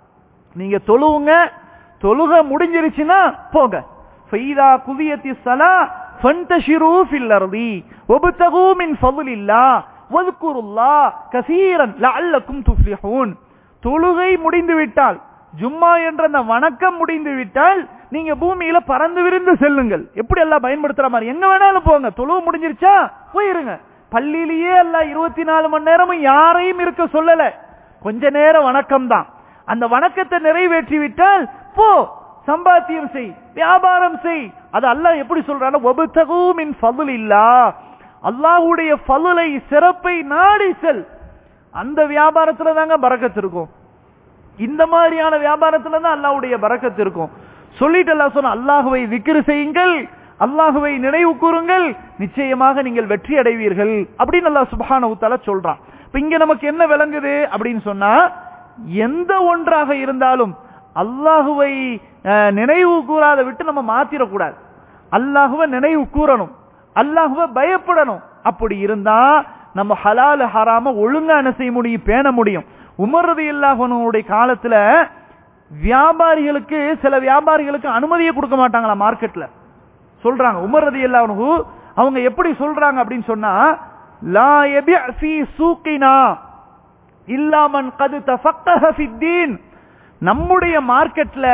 நீங்க தொழுவுங்க தொழுக முடிஞ்சிருச்சுன்னா போங்க ஃபைதா குதியத்தி ஸலா ஃபன்தஷிரு ஃபில் அர்தி வப்தகு மின் ஃபضலில்லாஹ் வذ்குருல்லாஹ் கஸீரன் லஅல்லக்கும் துஃப்லிஹூன் தொழுகை முடிந்து விட்டால் ஜும்மா என்ற அந்த வணக்கம் முடிந்து விட்டால் நீங்க பூமியில பறந்து விரிந்து செல்லுங்கள் எப்படி எல்லாம் பயன்படுத்துற மாதிரி எங்க வேணாலும் போங்க தொழுவு முடிஞ்சிருச்சா போயிருங்க பள்ளியிலேயே அல்ல இருபத்தி நாலு மணி நேரமும் யாரையும் இருக்க சொல்லல கொஞ்ச நேரம் வணக்கம் தான் அந்த வணக்கத்தை நிறைவேற்றி விட்டால் போ சம்பாத்தியம் செய் வியாபாரம் செய் அது அல்லாஹ் எப்படி சொல்றான ஒபுத்தகு மின் ஃபதுல் இல்லா அல்லாஹ்வுடைய ஃபதுலை சிறப்பை நாடி செல் அந்த வியாபாரத்துல தாங்க பறக்கத்து இருக்கும் இந்த மாதிரியான வியாபாரத்துல தான் அல்லாஹ்வுடைய பறக்கத்து இருக்கும் சொல்லிட்டு அல்லாஹ் சொன்ன அல்லாஹுவை விக்கிரு செய்யுங்கள் அல்லாஹுவை நினைவு கூறுங்கள் நிச்சயமாக நீங்கள் வெற்றி அடைவீர்கள் அப்படின்னு அல்லாஹ் சுப்ஹானஹு தஆலா சொல்றான் இப்ப இங்க நமக்கு என்ன விளங்குது அப்படின்னு சொன்னா எந்த ஒன்றாக இருந்தாலும் அல்லாஹுவை அஹ், நினைவு கூறாத விட்டு நம்ம மாத்திரக்கூடாது அல்லாஹுவை நினைவு கூறணும் அல்லாஹுவை பயப்படணும் அப்படி இருந்தா நம்ம ஹலால் ஹராம ஒழுங்கா என்ன செய்ய முடியும் பேண முடியும் உமர்றது இல்லாஹனுடைய காலத்துல வியாபாரிகளுக்கு சில வியாபாரிகளுக்கு அனுமதியை கொடுக்க மாட்டாங்களா மார்க்கெட்ல சொல்றாங்க உமர் ரதி அவங்க எப்படி சொல்றாங்க அப்படின்னு சொன்னா லா யபி ஃபீ சூக்கினா இல்லா மன் கது தஃபக்கஹ ஃபித்தீன் நம்முடைய மார்க்கெட்ல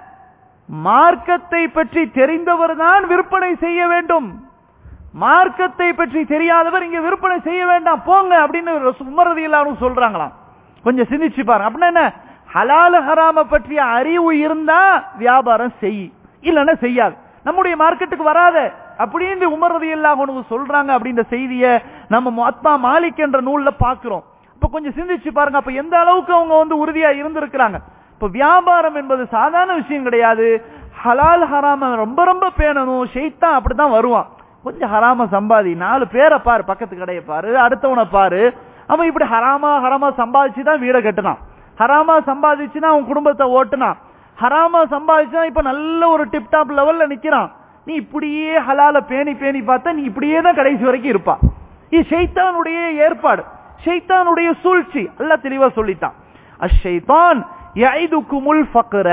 மார்க்கத்தை பற்றி தெரிந்தவர் தான் விற்பனை செய்ய வேண்டும் மார்க்கத்தை பற்றி தெரியாதவர் இங்க விற்பனை செய்ய வேண்டாம் போங்க அப்படின்னு உமர் ரதி சொல்றாங்களாம் கொஞ்சம் சிந்திச்சு பாருங்க அப்படின்னா என்ன ஹலால ஹராம பற்றிய அறிவு இருந்தா வியாபாரம் செய் இல்லைன்னா செய்யாது நம்முடைய மார்க்கெட்டுக்கு வராத அப்படின்னு உமர் ரதி உனக்கு சொல்றாங்க அப்படின்ற செய்திய நம்ம ஆத்மா மாலிக் என்ற நூல்ல பாக்குறோம் இப்ப கொஞ்சம் சிந்திச்சு பாருங்க அப்ப எந்த அளவுக்கு அவங்க வந்து உறுதியா இருந்திருக்கிறாங்க இப்ப வியாபாரம் என்பது சாதாரண விஷயம் கிடையாது ஹலால் ஹராம ரொம்ப ரொம்ப பேணணும் ஷெய்தான் அப்படித்தான் வருவான் கொஞ்சம் ஹராம சம்பாதி நாலு பேரை பாரு பக்கத்து கடையை பாரு அடுத்தவனை பாரு அவன் இப்படி ஹராமா ஹராமா சம்பாதிச்சு தான் வீடை கட்டினான் ஹராமா சம்பாதிச்சுன்னா அவன் குடும்பத்தை ஓட்டுனான் ஹராமா சம்பாதிச்சுனா இப்ப நல்ல ஒரு டிப்டாப் லெவல்ல நிக்கிறான் நீ இப்படியே ஹலால பேணி பேணி பார்த்தா நீ இப்படியே தான் கடைசி வரைக்கும் இருப்பா இது ஷைத்தானுடைய ஏற்பாடு ஷைத்தானுடைய சூழ்ச்சி எல்லாம் தெளிவா சொல்லிட்டான் அஷைத்தான் யைதுக்குமுல் ஃபக்ர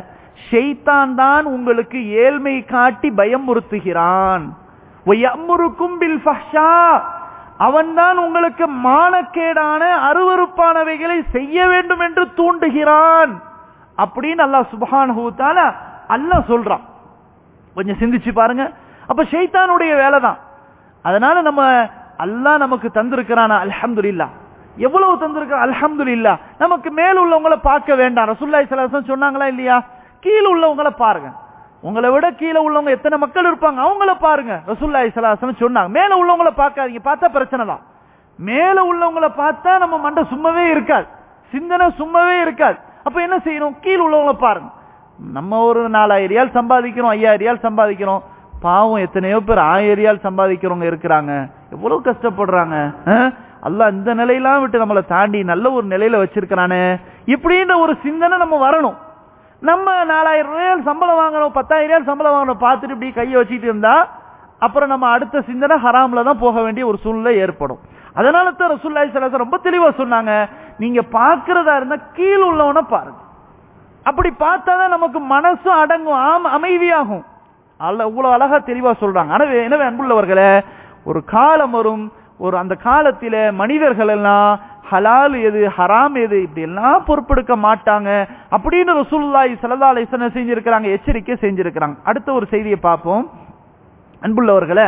ஷைத்தான் தான் உங்களுக்கு ஏழ்மை காட்டி பயமுறுத்துகிறான் வயம்முருக்கும் பில் ஃபஹ்ஷா அவன்தான் உங்களுக்கு மானக்கேடான அருவருப்பானவைகளை செய்ய வேண்டும் என்று தூண்டுகிறான் அப்படின்னு அல்லாஹ் சுபஹானஹு தஆலா அல்லாஹ் சொல்றான் கொஞ்சம் சிந்திச்சு பாருங்க அப்ப ஷைத்தானுடைய வேலை தான் அதனால நம்ம அல்லாஹ் நமக்கு தந்திருக்கிறானா அல்ஹம்துலில்லாஹ் எவ்வளவு தந்திருக்கிறான் அல்ஹம்துலில்லாஹ் நமக்கு மேல உள்ளவங்களை பார்க்க வேண்டாம் ரசூலுல்லாஹி ஸல்லல்லாஹு அலைஹி வஸல்லம் சொன்னாங்களா இல்லையா கீழ உள்ளவங்களை பாருங்க உங்களை விட கீழே உள்ளவங்க எத்தனை மக்கள் இருப்பாங்க அவங்கள பாருங்க ரசூலுல்லாஹி ஸல்லல்லாஹு அலைஹி வஸல்லம் சொன்னாங்க மேல உள்ளவங்கள பார்க்காதீங்க பார்த்தா பிரச்சனை தான் மேல உள்ளவங்கள பார்த்தா நம்ம மண்டை சும்மாவே இருக்காது சிந்தனை சும்மாவே இருக்காது அப்ப என்ன செய்யணும் கீழ உள்ளவங்கள பாருங்க நம்ம ஒரு நாலாயிரம் ரியால் சம்பாதிக்கிறோம் ஐயாயிரம் ரியால் சம்பாதிக்கிறோம் பாவம் எத்தனையோ பேர் ஆயிரம் ரியால் சம்பாதிக்கிறவங்க இருக்கிறாங்க எவ்வளவு கஷ்டப்படுறாங்க அஹ்? அல்லாஹ் இந்த நிலையெல்லாம் விட்டு நம்மளை தாண்டி நல்ல ஒரு நிலையில வச்சிருக்கிறானே இப்படின்ற ஒரு சிந்தனை நம்ம வரணும் நம்ம நாலாயிரம் ரூபாய் சம்பளம் வாங்கணும் பத்தாயிரம் ரூபாய் சம்பளம் வாங்கணும் பார்த்துட்டு இப்படி கையை வச்சுட்டு இருந்தா அப்புறம் நம்ம அடுத்த சிந்தனை ஹராம்ல தான் போக வேண்டிய ஒரு சூழ்நிலை ஏற்படும் அதனால தான் ரசூல்லாய் சலாசம் ரொம்ப தெளிவா சொன்னாங்க நீங்க பார்க்கறதா இருந்தா கீழ் உள்ளவனை பாருங்க அப்படி பார்த்தாதான் நமக்கு மனசும் அடங்கும் ஆம் அமைதியாகும் அல்ல இவ்வளவு அழகா தெளிவா சொல்றாங்க எனவே எனவே அன்புள்ளவர்களே ஒரு காலம் வரும் ஒரு அந்த காலத்தில மனிதர்கள் எல்லாம் ஹலால் எது ஹராம் எது இப்படி எல்லாம் பொறுப்பெடுக்க மாட்டாங்க அப்படின்னு ரசூலுல்லாஹி ஸல்லல்லாஹு அலைஹி வஸல்லம் செஞ்சிருக்கிறாங்க எச்சரிக்கை செஞ்சிருக்கிறாங்க அடுத்த ஒரு செய்தியை பார்ப்போம் அன்புள்ளவர்களே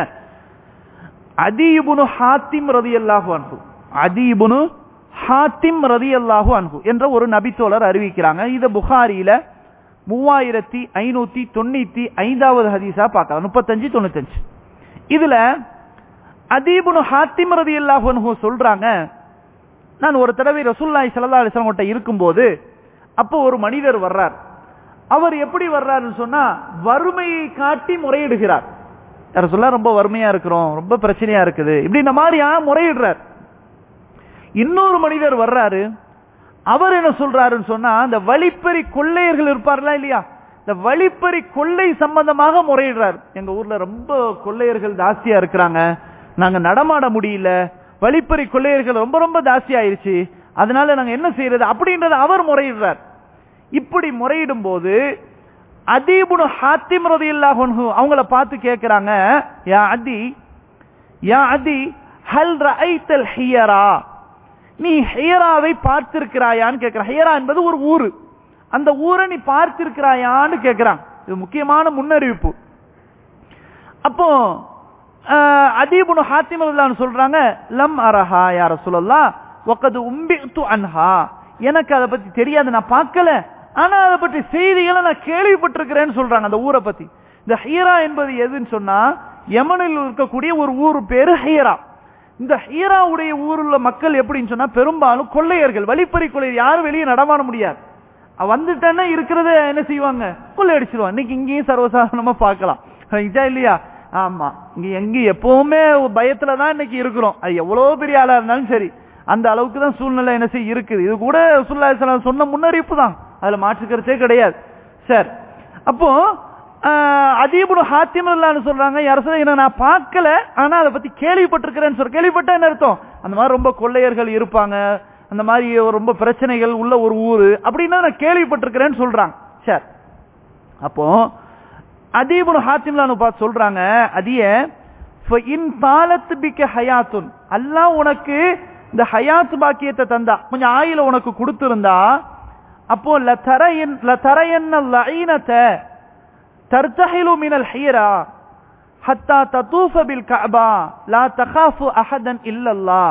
அதீபுனு ஹாத்திம் ரதியல்லாஹு அன்ஹு அதீபுனு ஹாத்திம் ரதியல்லாஹு அன்ஹு என்ற ஒரு நபித்தோழர் அறிவிக்கிறாங்க இது புகாரியில மூவாயிரத்தி ஐநூத்தி தொண்ணூத்தி ஐந்தாவது ஹதீஸா பார்க்கலாம் முப்பத்தஞ்சு தொண்ணூத்தஞ்சு இதுல அதீபுனு ஹாத்திம் ரதியல்லாஹு அன்ஹு சொல்றாங்க நான் ஒரு தடவை ரசூல்லாய் ஸல்லல்லாஹு அலைஹி வஸல்லம் கிட்ட இருக்கும்போது அப்போ ஒரு மனிதர் வர்றார் அவர் எப்படி வர்றாருன்னு சொன்னா வறுமையை காட்டி முறையிடுகிறார் ரசூல்லா ரொம்ப வறுமையா இருக்கிறோம் ரொம்ப பிரச்சனையா இருக்குது இப்படி இந்த மாதிரியா முறையிடுறார் இன்னொரு மனிதர் வர்றாரு அவர் என்ன சொல்றாருன்னு சொன்னா இந்த வழிப்பறி கொள்ளையர்கள் இருப்பார்களா இல்லையா இந்த வழிப்பறி கொள்ளை சம்பந்தமாக முறையிடுறார் எங்க ஊர்ல ரொம்ப கொள்ளையர்கள் ஜாஸ்தியா இருக்கிறாங்க நாங்க நடமாட முடியல வழிப்பறி கொள்ளையர்கள் ரொம்ப ரொம்ப ஜாஸ்தி ஆயிருச்சு அதனால நாங்க என்ன செய்யறது அப்படின்றத அவர் முறையிடுறார் இப்படி முறையிடும் போது அதீபுனு ஹாத்திம் ரதியல்லாஹு அன்ஹு அவங்கள பார்த்து கேக்குறாங்க யா அதி யா அதி ஹல் ரஐத்தல் ஹியரா நீ ஹியராவை பார்த்திருக்கிறாயான்னு கேக்குற ஹியரா என்பது ஒரு ஊரு அந்த ஊரை நீ பார்த்திருக்கிறாயான்னு கேக்குறான் இது முக்கியமான முன்னறிவிப்பு அப்போ அதீபுனு ஹாத்திமல்லான்னு சொல்றாங்க லம் அரஹா யார சொல்லலாம் ஒக்கது உம்பித்து அன்ஹா எனக்கு அதை பத்தி தெரியாது நான் பார்க்கல ஆனா அதை பற்றி செய்திகளை நான் கேள்விப்பட்டிருக்கிறேன்னு சொல்றாங்க அந்த ஊரை பத்தி இந்த ஹீரா என்பது எதுன்னு சொன்னா யமனில் இருக்கக்கூடிய ஒரு ஊர் பேரு ஹீரா இந்த ஹீராவுடைய ஊருள்ள மக்கள் எப்படின்னு சொன்னா பெரும்பாலும் கொள்ளையர்கள் வழிப்பறி கொள்ளையர் யாரும் வெளியே நடமாட முடியாது வந்துட்டேன்னா இருக்கிறத என்ன செய்வாங்க கொள்ளையடிச்சிருவாங்க இன்னைக்கு இங்கேயும் சர்வசாதாரணமா பார்க்கலாம் இதா இல்லையா ஆமா இங்க எங்க எப்பவுமே பயத்துல தான் இன்னைக்கு இருக்கிறோம் அது எவ்வளவு பெரிய ஆளா இருந்தாலும் சரி அந்த அளவுக்கு தான் சூழ்நிலை என்ன செய்ய இருக்குது இது கூட சுல்லா சொன்ன முன்னறிவிப்பு தான் அதுல மாற்றுக்கிறதே கிடையாது சரி அப்போ அதீபுடு ஹாத்திமல்லான்னு சொல்றாங்க அரசு என்ன நான் பார்க்கல ஆனா அதை பத்தி கேள்விப்பட்டிருக்கிறேன்னு சொல்ற கேள்விப்பட்டா என்ன அர்த்தம் அந்த மாதிரி ரொம்ப கொள்ளையர்கள் இருப்பாங்க அந்த மாதிரி ரொம்ப பிரச்சனைகள் உள்ள ஒரு ஊரு அப்படின்னா நான் கேள்விப்பட்டிருக்கிறேன்னு சொல்றாங்க சரி அப்போ அதீபுடு ஹாத்திம்லான்னு பார்த்து சொல்றாங்க அதிய இன் தாலத்து பிக்க ஹயாத்துன் அல்லாஹ் உனக்கு இந்த ஹயாத் பாக்கியத்தை தந்தா கொஞ்சம் ஆயில உனக்கு கொடுத்திருந்தா அப்போ லதரையன் லதரையன்ன லஈனத்தை ترتحل من الحيرة حتى تطوف بالكعبة لا تخاف أحدا إلا الله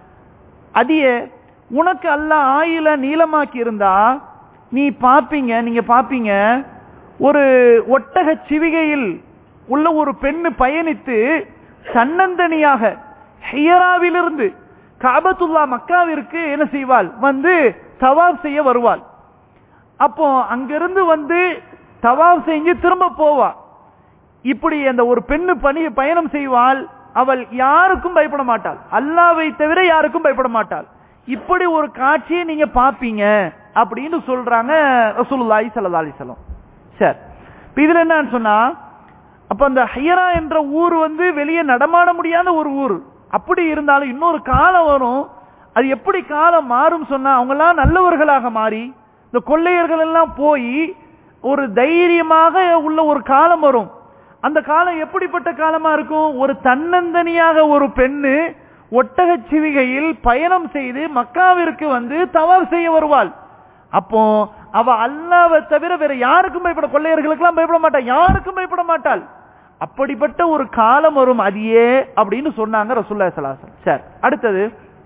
அதியே உனக்கு அல்லாஹ் ஆயில நீளமாக்கி இருந்தா நீ பாப்பீங்க நீங்க பாப்பீங்க ஒரு ஒட்டக சிவிகையில் உள்ள ஒரு பெண்ணு பயணித்து சன்னந்தனியாக ஹியராவிலிருந்து காபத்துல்லா மக்காவிற்கு என்ன செய்வாள் வந்து தவாப் செய்ய வருவாள் அப்போ அங்கிருந்து வந்து தவாப் செஞ்சு திரும்ப போவா இப்படி அந்த ஒரு பெண்ணு பணி பயணம் செய்வாள் அவள் யாருக்கும் பயப்பட மாட்டாள் அல்லாவை தவிர யாருக்கும் பயப்பட மாட்டாள் இப்படி ஒரு காட்சியை நீங்க பாப்பீங்க அப்படின்னு சொல்றாங்க ரசூலுல்லாஹி ஸல்லல்லாஹு அலைஹி வஸல்லம் சரி இப்ப இதுல என்னன்னு சொன்னா அப்ப அந்த ஹையரா என்ற ஊர் வந்து வெளியே நடமாட முடியாத ஒரு ஊர் அப்படி இருந்தாலும் இன்னொரு காலம் வரும் அது எப்படி காலம் மாறும் சொன்னா அவங்க எல்லாம் நல்லவர்களாக மாறி இந்த கொள்ளையர்கள் எல்லாம் போய் ஒரு தைரியமாக உள்ள ஒரு காலம் வரும் அந்த காலம் எப்படிப்பட்ட காலமா இருக்கும் ஒரு தன்னந்தனியாக ஒரு பெண்ணு ஒட்டக சிவிகையில் பயணம் செய்து மக்காவிற்கு வந்து தவறு செய்ய வருவாள் அப்போ அவ அல்லாவை தவிர வேற யாருக்கும் பயப்பட கொள்ளையர்களுக்கெல்லாம் பயப்பட மாட்டாள் யாருக்கும் பயப்பட மாட்டாள் அப்படிப்பட்ட ஒரு காலம் வரும் அதியே அப்படின்னு சொன்னாங்க ரசுல்லா சலாசன் சரி அடுத்தது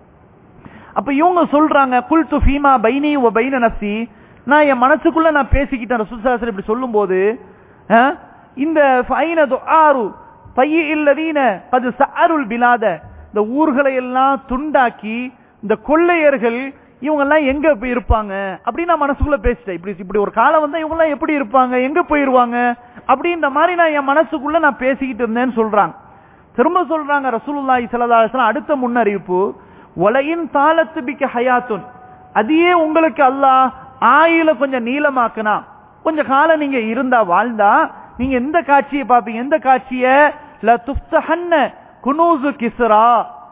அப்ப இவங்க சொல்றாங்க குல் து ஃபீமா பைனி ஒ பைன நப்சி நான் என் மனசுக்குள்ள நான் பேசிக்கிட்டேன் ரசூல் இப்படி சொல்லும் போது இந்த ஃபைன துஆரு பைய இல்லதீன அது சஅருல் பிலாத இந்த ஊர்களை எல்லாம் துண்டாக்கி இந்த கொள்ளையர்கள் இவங்க எல்லாம் எங்க போய் இருப்பாங்க அப்படின்னு நான் மனசுக்குள்ள பேசிட்டேன் இப்படி இப்படி ஒரு காலம் வந்தா இவங்க எல்லாம் எப்படி இருப்பாங்க எங்க போயிருவாங்க அப்படின்ற மாதிரி நான் என் மனசுக்குள்ள நான் பேசிக்கிட்டு இருந்தேன்னு சொல்றாங்க திரும்ப சொல்றாங்க ரசூலுல்லாஹி ஸல்லல்லாஹு அலைஹி வஸல்லம் அடுத்த முன்னறிவிப்பு ஒலையின் தாளத்து பிக்க ஹயாத்துன் அதையே உங்களுக்கு அல்லாஹ் ஆயுள கொஞ்சம் நீளமாக்குனா கொஞ்ச காலம் நீங்க இருந்தா வாழ்ந்தா நீங்க எந்த காட்சியை பாப்பீங்க எந்த காட்சிய ல துஃப்தஹன்ன குனூசு கிஸ்ரா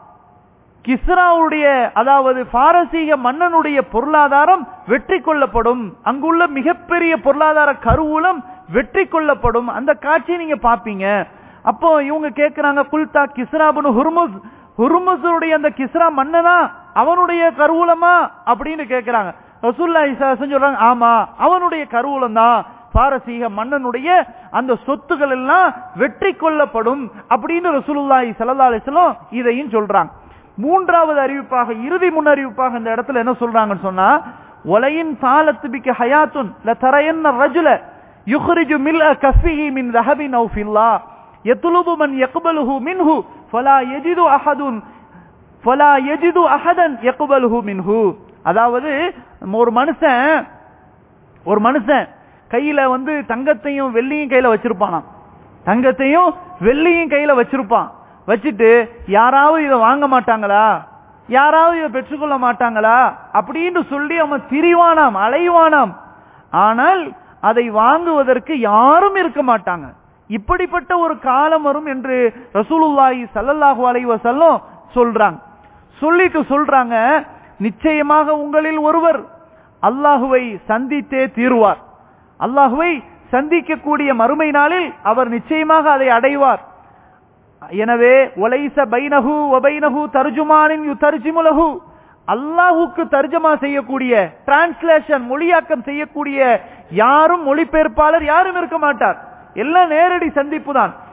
கிஸ்ராவுடைய அதாவது பாரசீக மன்னனுடைய பொருளாதாரம் வெற்றி கொள்ளப்படும் அங்குள்ள மிகப்பெரிய பொருளாதார கருவூலம் வெற்றி கொள்ளப்படும் அந்த காட்சியை நீங்க பாப்பீங்க அப்போ இவங்க கேக்குறாங்க குல்தா கிஸ்ராபுனு ஹுர்முஸ் ஹுர்முஸுடைய அந்த கிஸ்ரா மன்னனா அவனுடைய கருவூலமா அப்படின்னு கேக்குறாங்க ரசூல்லா இசாசன் சொல்றாங்க ஆமா அவனுடைய கருவூலம் தான் பாரசீக மன்னனுடைய அந்த சொத்துக்கள் எல்லாம் வெற்றி கொள்ளப்படும் அப்படின்னு ரசூலுல்லாஹி ஸல்லல்லாஹு அலைஹி வஸல்லம் இதையும் சொல்றாங்க மூன்றாவது அறிவிப்பாக இறுதி முன்னறிவிப்பாக இந்த இடத்துல என்ன சொல்றாங்கன்னு சொன்னா ஒலையின் சாலத்து பிக்க ஹயாத்துன் ல தரையன்ன ரஜுல யுஹ்ரிஜு மில் கஃபிஹி மின் ரஹபின் அவு ஃபில்லா யத்லுபு மன் யக்பலுஹு மின்ஹு ஃபலா யஜிது அஹதுன் ஃபலா யஜிது அஹதன் யக்பலுஹு மின்ஹு அதாவது ஒரு மனுஷன் ஒரு மனுஷன் கையில வந்து தங்கத்தையும் வெள்ளியும் கையில வச்சிருப்பானாம் தங்கத்தையும் வெள்ளியும் கையில வச்சிருப்பான் வச்சுட்டு யாராவது இதை வாங்க மாட்டாங்களா யாராவது இதை பெற்றுக்கொள்ள மாட்டாங்களா அப்படின்னு சொல்லி அவன் திரிவானாம் அலைவானாம் ஆனால் அதை வாங்குவதற்கு யாரும் இருக்க மாட்டாங்க இப்படிப்பட்ட ஒரு காலம் வரும் என்று ரசூலுல்லாஹி சல்லல்லாஹு அலைஹி வஸல்லம் சொல்றாங்க சொல்லிட்டு சொல்றாங்க நிச்சயமாக உங்களில் ஒருவர் அல்லாஹுவை சந்தித்தே தீருவார் அல்லாஹுவை சந்திக்கக்கூடிய மறுமை நாளில் அவர் நிச்சயமாக அதை அடைவார் எனவே ஒலைச பைனஹு ஒபைனஹு தர்ஜுமானின் யு தர்ஜிமுலஹு அல்லாஹுக்கு தர்ஜமா செய்யக்கூடிய டிரான்ஸ்லேஷன் மொழியாக்கம் செய்யக்கூடிய யாரும் மொழிபெயர்ப்பாளர் யாரும் இருக்க மாட்டார் எல்லாம் நேரடி சந்திப்பு தான்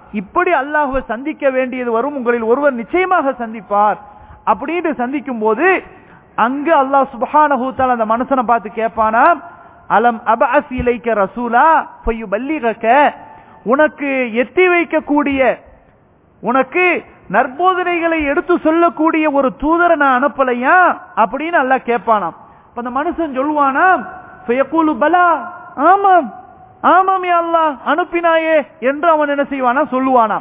இப்படி அல்லாஹுவை சந்திக்க வேண்டியது வரும் உங்களில் ஒருவர் நிச்சயமாக சந்திப்பார் அப்படின்னு சந்திக்கும் போது அங்கு அல்லாஹ் சுபஹானஹு தஆலா அந்த மனுஷனை பார்த்து கேட்பானா அலம் அபஅஸ் இலைக்க ரசூலா ஃபயுபல்லிகக உனக்கு எத்தி வைக்கக்கூடிய உனக்கு நற்போதனைகளை எடுத்து சொல்லக்கூடிய ஒரு தூதரை நான் அனுப்பலையா அப்படின்னு அல்லாஹ் கேட்பானாம் அப்ப அந்த மனுஷன் சொல்லுவானாம் ஃபயகூலு பலா ஆமாம் ஆமாம் யா அல்லாஹ் அனுப்பினாயே என்று அவன் என்ன செய்வானா சொல்லுவானாம்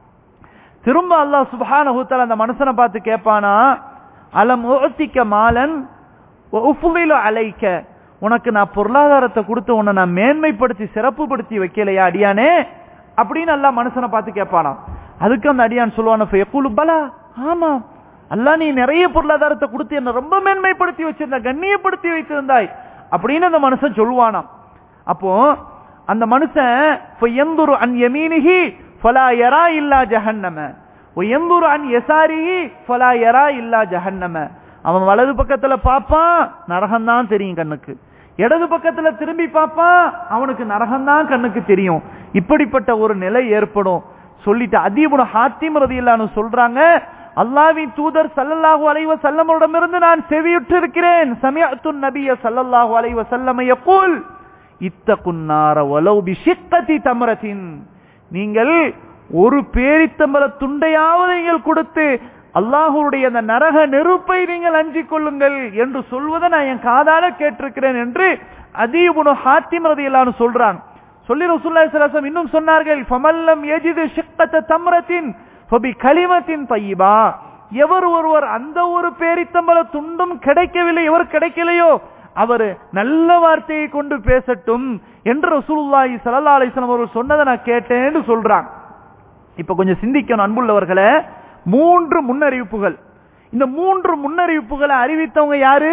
திரும்ப அல்லாஹ் சுப்ஹானஹு தஆலா அந்த மனுஷனை பார்த்து கேட்பானா அலம் உத்திக்க மாலன் உஃபுலிலு அலைக்க உனக்கு நான் பொருளாதாரத்தை கொடுத்து உன்னை நான் மேன்மைப்படுத்தி சிறப்புப்படுத்தி வைக்கலையா அடியானே அப்படின்னு அல்லாஹ் மனுஷனை பார்த்து கேட்பானாம் அதுக்கு அந்த அடியான் சொல்லுவான ஃபயகூலு பலா ஆமா அல்லாஹ் நீ நிறைய பொருளாதாரத்தை கொடுத்து என்ன ரொம்ப மேன்மைப்படுத்தி வச்சிருந்த கண்ணியப்படுத்தி வைத்திருந்தாய் அப்படின்னு அந்த மனுஷன் சொல்லுவானாம் அப்போ அந்த மனுஷன் ஃபயந்துரு அன் யமீனிஹி ஃபலா யரா இல்லா ஜஹன்னம வயந்துரு அன் யசாரிஹி ஃபலா யரா இல்லா ஜஹன்னம அவன் வலது பக்கத்துல பாப்பான் நரகம்தான் தெரியும் கண்ணுக்கு இடது பக்கத்துல திரும்பி பார்ப்பான் அவனுக்கு நரகம்தான் கண்ணுக்கு தெரியும் இப்படிப்பட்ட ஒரு நிலை ஏற்படும் சொல்லிட்டு அதீபுன ஹாத்திம் ரதியில்லான்னு சொல்றாங்க அல்லாவின் தூதர் சல்லல்லாஹு அலைவ செல்லமரிடமிருந்து நான் செவியுற்று இருக்கிறேன் சமியத்து நபிய சல்லல்லாஹு அலைவ செல்லம யக்கூல் இத்தகுன்னார வலவு பிஷிக்கதி தமரத்தின் நீங்கள் ஒரு பேரித்தம்பல துண்டையாவது நீங்கள் கொடுத்து அல்லாஹுடைய அந்த நரக நெருப்பை நீங்கள் அஞ்சிக் கொள்ளுங்கள் என்று சொல்வதை நான் என் காதால கேட்டிருக்கிறேன் என்று அதீபுனு ஹாத்திம் ரதியில்லான்னு சொல்றான் சொல்லி ரசூலுல்லாஹி ஸல்லல்லாஹு அலைஹி இன்னும் சொன்னார்கள் ஃபமல்லம் யஜிது ஷிக்கத தம்ரத்தின் ஃபபி கலிமத்தின் தய்யிபா எவர் ஒருவர் அந்த ஒரு பேரித்தம்பல துண்டும் கிடைக்கவில்லை எவர் கிடைக்கலையோ அவர் நல்ல வார்த்தையை கொண்டு பேசட்டும் என்று ரசூலுல்லாஹி ஸல்லல்லாஹு அலைஹி வஸல்லம் அவர்கள் சொன்னதை நான் கேட்டேன்னு சொல்றான் இப்ப கொஞ்சம் சிந்திக்கணும் அன்புள்ளவர்களே மூன்று முன்னறிவிப்புகள் இந்த மூன்று முன்னறிவிப்புகளை அறிவித்தவங்க யாரு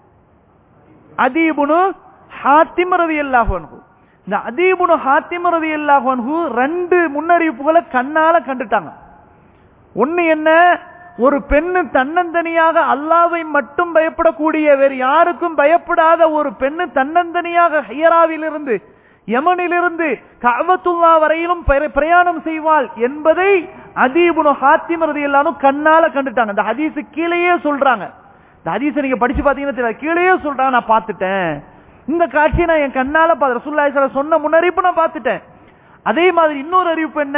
அதீபுனு ஹாத்திம் ரலியல்லாஹு அன்ஹு இந்த அதீபுனு ஹாத்திம் ரலியல்லாஹு அன்ஹு ரெண்டு முன்னறிவிப்புகளை கண்ணால கண்டுட்டாங்க ஒண்ணு என்ன ஒரு பெண்ணு தன்னந்தனியாக அல்லாவை மட்டும் பயப்படக்கூடிய வேறு யாருக்கும் பயப்படாத ஒரு பெண்ணு தன்னந்தனியாக ஹையராவிலிருந்து யமனிலிருந்து கஅபத்துல்லா வரையிலும் பிர- பிரயாணம் செய்வாள் என்பதை அதீபுனு ஹாத்திம் ரலியல்லாஹு கண்ணால கண்டுட்டாங்க இந்த ஹதீஸ் கீழேயே சொல்றாங்க இந்த ஹதீஸை நீங்க படிச்சு பாத்தீங்கன்னா தெரியாது கீழேயே சொல்றாங்க நான் பார்த்துட்டேன் இந்த காட்சியை நான் என் கண்ணால பார்த்து ரசூலுல்லாஹி ஸல்லல்லாஹு அலைஹி வஸல்லம் சொன்ன முன்னறிவிப்பு நான் பார்த்துட்டேன் அதே மாதிரி இன்னொரு அறிவிப்பு என்ன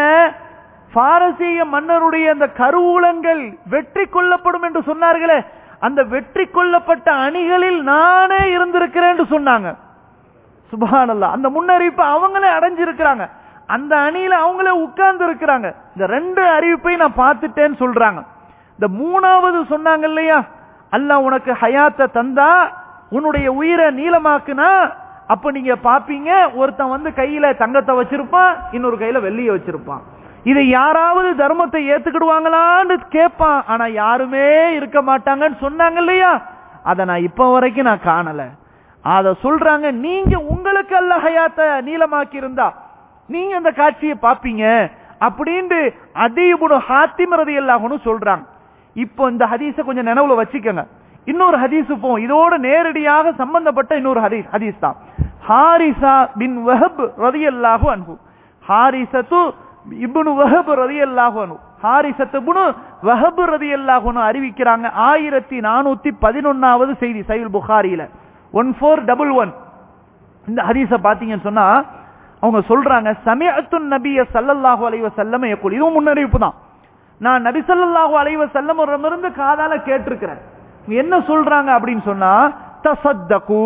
பாரசீக மன்னருடைய அந்த கருவூலங்கள் வெற்றி கொள்ளப்படும் என்று சொன்னார்களே அந்த வெற்றி கொள்ளப்பட்ட அணிகளில் நானே இருந்திருக்கிறேன் என்று சொன்னாங்க சுபஹானல்லாஹ் அந்த முன்னறிவிப்பு அவங்களே அடைஞ்சிருக்கிறாங்க அந்த அணியில அவங்களே உட்கார்ந்து இருக்கிறாங்க இந்த ரெண்டு அறிவிப்பையும் நான் பார்த்துட்டேன்னு சொல்றாங்க இந்த மூணாவது சொன்னாங்க இல்லையா அல்லாஹ் உனக்கு ஹயாத்தை தந்தா உன்னுடைய உயிரை நீளமாக்குனா அப்ப நீங்க பாப்பீங்க ஒருத்தன் வந்து கையில தங்கத்தை வச்சிருப்பான் இன்னொரு கையில வெள்ளிய வச்சிருப்பான் இதை யாராவது தர்மத்தை ஏத்துக்கிடுவாங்களான்னு கேட்பான் ஆனா யாருமே இருக்க மாட்டாங்கன்னு சொன்னாங்க இல்லையா அதை நான் இப்ப வரைக்கும் நான் காணல அத சொல்றாங்க நீங்க உங்களுக்கு அல்ல ஹயாத்த நீளமாக்கி இருந்தா நீங்க அந்த காட்சியை பாப்பீங்க அப்படின்ட்டு அதீபுனு ஹாத்திம் ரதியல்லாஹுன்னு சொல்றாங்க இப்போ இந்த ஹதீஸ கொஞ்சம் நினைவுல வச்சுக்கோங்க இன்னொரு ஹதீஸ் போ இதோட நேரடியாக சம்பந்தப்பட்ட இன்னொரு ஹதீஸ் ஹதீஸ் தான் ஹாரிசா பின் வஹப் ரதியல்லாஹு அன்ஹு ஹாரிசத்து இப்னு வஹப் ரதியல்லாஹு அன்ஹு ஹாரிசத்து இப்னு வஹப் ரதியல்லாஹு அன்ஹு அறிவிக்கிறாங்க ஆயிரத்தி நானூத்தி பதினொன்னாவது செய்தி சைல் புகாரியில ஒன் ஃபோர் டபுள் ஒன் இந்த ஹதீஸ பாத்தீங்கன்னு சொன்னா அவங்க சொல்றாங்க சமயத்து நபிய சல்லல்லாஹு அலைஹி வஸல்லம் யகுல் இதுவும் முன்னறிவிப்பு தான் நான் நபி ஸல்லல்லாஹு அலைஹி வஸல்லம் இருந்து காதால கேட்டிருக்கிறேன் இவங்க என்ன சொல்றாங்க அப்படின்னு சொன்னா தசத்தகு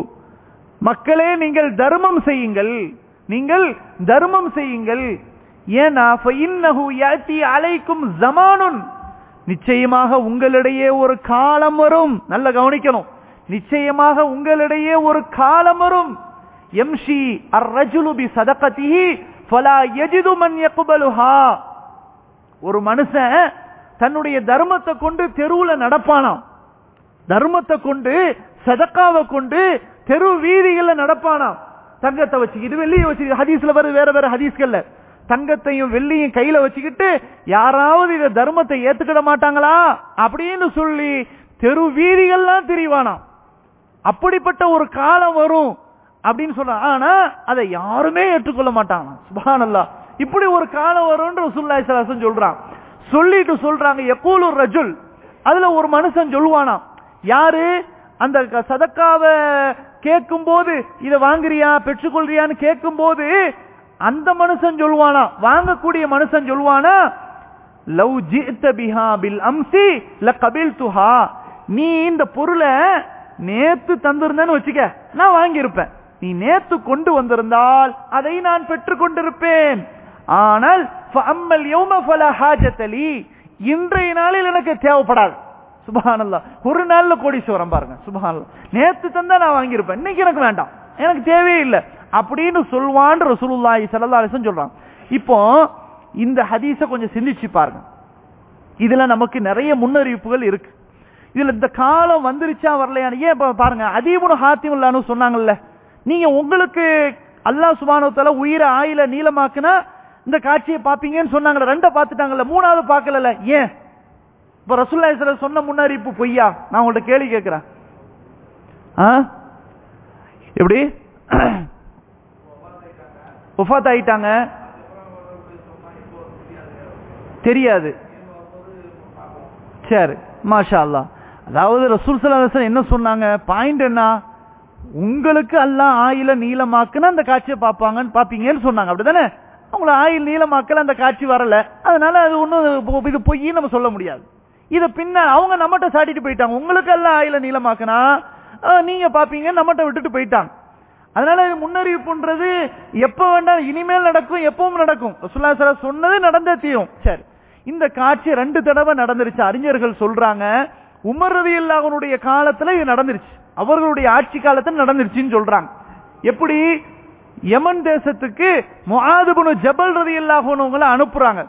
மக்களே நீங்கள் தர்மம் செய்யுங்கள் நீங்கள் தர்மம் செய்யுங்கள் ஏன்னா ஃபஇன்னஹு யாத்தி அலைக்கும் ஜமானுன் நிச்சயமாக உங்களிடையே ஒரு காலம் வரும் நல்ல கவனிக்கணும் நிச்சயமாக உங்களிடையே ஒரு காலம் வரும் எம்ஷி அர்ரஜுலு பி சதகதிஹி ஃபலா யஜிது மன் யக்பலுஹா ஒரு மனுஷன் தன்னுடைய தர்மத்தை கொண்டு தெருவுல நடப்பானாம் தர்மத்தை கொண்டு சதக்காவை கொண்டு தெரு வீதிகள்ல நடப்பானாம் தங்கத்தை வச்சுக்கிட்டு வெள்ளியை வச்சு ஹதீஸ்ல வருது வேற வேற ஹதீஸ்கள்ல தங்கத்தையும் வெள்ளியும் கையில வச்சுக்கிட்டு யாராவது இத தர்மத்தை ஏத்துக்கிட மாட்டாங்களா அப்படின்னு சொல்லி தெரு வீதிகள்லாம் திரிவானாம் அப்படிப்பட்ட ஒரு காலம் வரும் அப்படின்னு சொல்றான் ஆனா அதை யாருமே ஏற்றுக்கொள்ள மாட்டாங்க சுபஹானல்லாஹ் இப்படி ஒரு காலம் வரும்னு ரசூலுல்லாஹி ஸல்லல்லாஹு அலைஹி வஸல்லம் சொல்றான் சொல்லிட்டு சொல்றாங்க யகூலு ரஜுல் அதுல ஒரு மனுஷன் சொல்லுவானா யாரு அந்த க- சதக்காவை கேட்கும் போது இத வாங்குறியா பெற்றுக்கொள்றியான்னு கேட்கும் போது அந்த மனுஷன் சொல்லுவானா வாங்கக்கூடிய மனுஷன் சொல்லுவானா லவ் ஜிஅத பிஹா பில் அம்சி லகபில்துஹா நீ இந்த பொருளை நேத்து தந்திருந்தேன்னு வச்சுக்க நான் வாங்கியிருப்பேன் நீ நேத்து கொண்டு வந்திருந்தால் அதை நான் பெற்றுக் கொண்டிருப்பேன் ஆனால் ஃபஅம்மல் யௌம ஃபலா ஹாஜத லீ இன்றைய நாளில் எனக்கு தேவைப்படாது சுபஹானல்லாஹ் ஒரு நாள்ல கோடீஸ்வரம் பாருங்க சுபஹானல்லாஹ் நேத்து தந்தா நான் வாங்கியிருப்பேன் இன்னைக்கு எனக்கு வேண்டாம் எனக்கு தேவையே இல்லை அப்படின்னு சொல்வான்னு ரசூலுல்லாஹி ஸல்லல்லாஹு அலைஹி வஸல்லம் சொல்றாங்க இப்போ இந்த ஹதீஸ கொஞ்சம் சிந்திச்சு பாருங்க இதுல நமக்கு நிறைய முன்னறிவிப்புகள் இருக்கு இதுல இந்த காலம் வந்துருச்சா வரலையான்னு ஏன் இப்ப பாருங்க அதீபுன ஹாத்திமுல்லான்னு சொன்னாங்கல்ல நீங்க உங்களுக்கு அல்லாஹ் சுப்ஹானஹு வ தஆலா உயிரை ஆயில நீளமாக்குனா இந்த காட்சியை பாப்பீங்கன்னு சொன்னாங்கல்ல ரெண்ட பார்த்துட்டாங்கல்ல மூணாவது பார்க்கல ஏன் இப்ப ரசூலுல்லாஹி ஸல்லல்லாஹு அலைஹி வஸல்லம் சொன்ன முன்னறிவிப்பு பொய்யா நான் உங்கள்ட்ட கேள்வி கேட்கிறேன் ஆ எப்படி ஒஃபாத் ஆயிட்டாங்க தெரியாது சரி மாஷா அல்லாஹ் அதாவது ரசூல் ஸல்லல்லாஹு அலைஹி வஸல்லம் என்ன சொன்னாங்க பாயிண்ட் என்ன உங்களுக்கு அல்லாஹ் ஆயில நீளமாக்குனா அந்த காட்சியை பார்ப்பாங்கன்னு பாப்பீங்கன்னு சொன்னாங்க அப்படிதானே அவங்கள ஆயில் நீளமாக்கல அந்த காட்சி வரல அதனால அது ஒன்றும் இது பொய்ன்னு நம்ம சொல்ல முடியாது இத பின்ன அவங்க நம்மகிட்ட சாட்டிட்டு போயிட்டாங்க உங்களுக்கு எல்லாம் ஆயில நீளமாக்குனா அஹ், நீங்க பாப்பீங்க நம்மகிட்ட விட்டுட்டு போயிட்டாங்க அதனால இது முன்னறிவிப்புன்றது எப்ப வேண்டாம் இனிமேல் நடக்கும் எப்பவும் நடக்கும் ரசூலுல்லாஹி ஸல்லல்லாஹு அலைஹி வஸல்லம் சொன்னது நடந்தே தீரும் சரி இந்த காட்சி ரெண்டு தடவை நடந்துருச்சு அறிஞர்கள் சொல்றாங்க உமர் ரலியல்லாஹுனுடைய காலத்துல இது நடந்துருச்சு அவர்களுடைய ஆட்சி காலத்துல நடந்துருச்சுன்னு சொல்றாங்க எப்படி யமன் தேசத்துக்கு முஆதுபுனு ஜபல் ரலியல்லாஹுனவங்கள அனுப்புறாங்க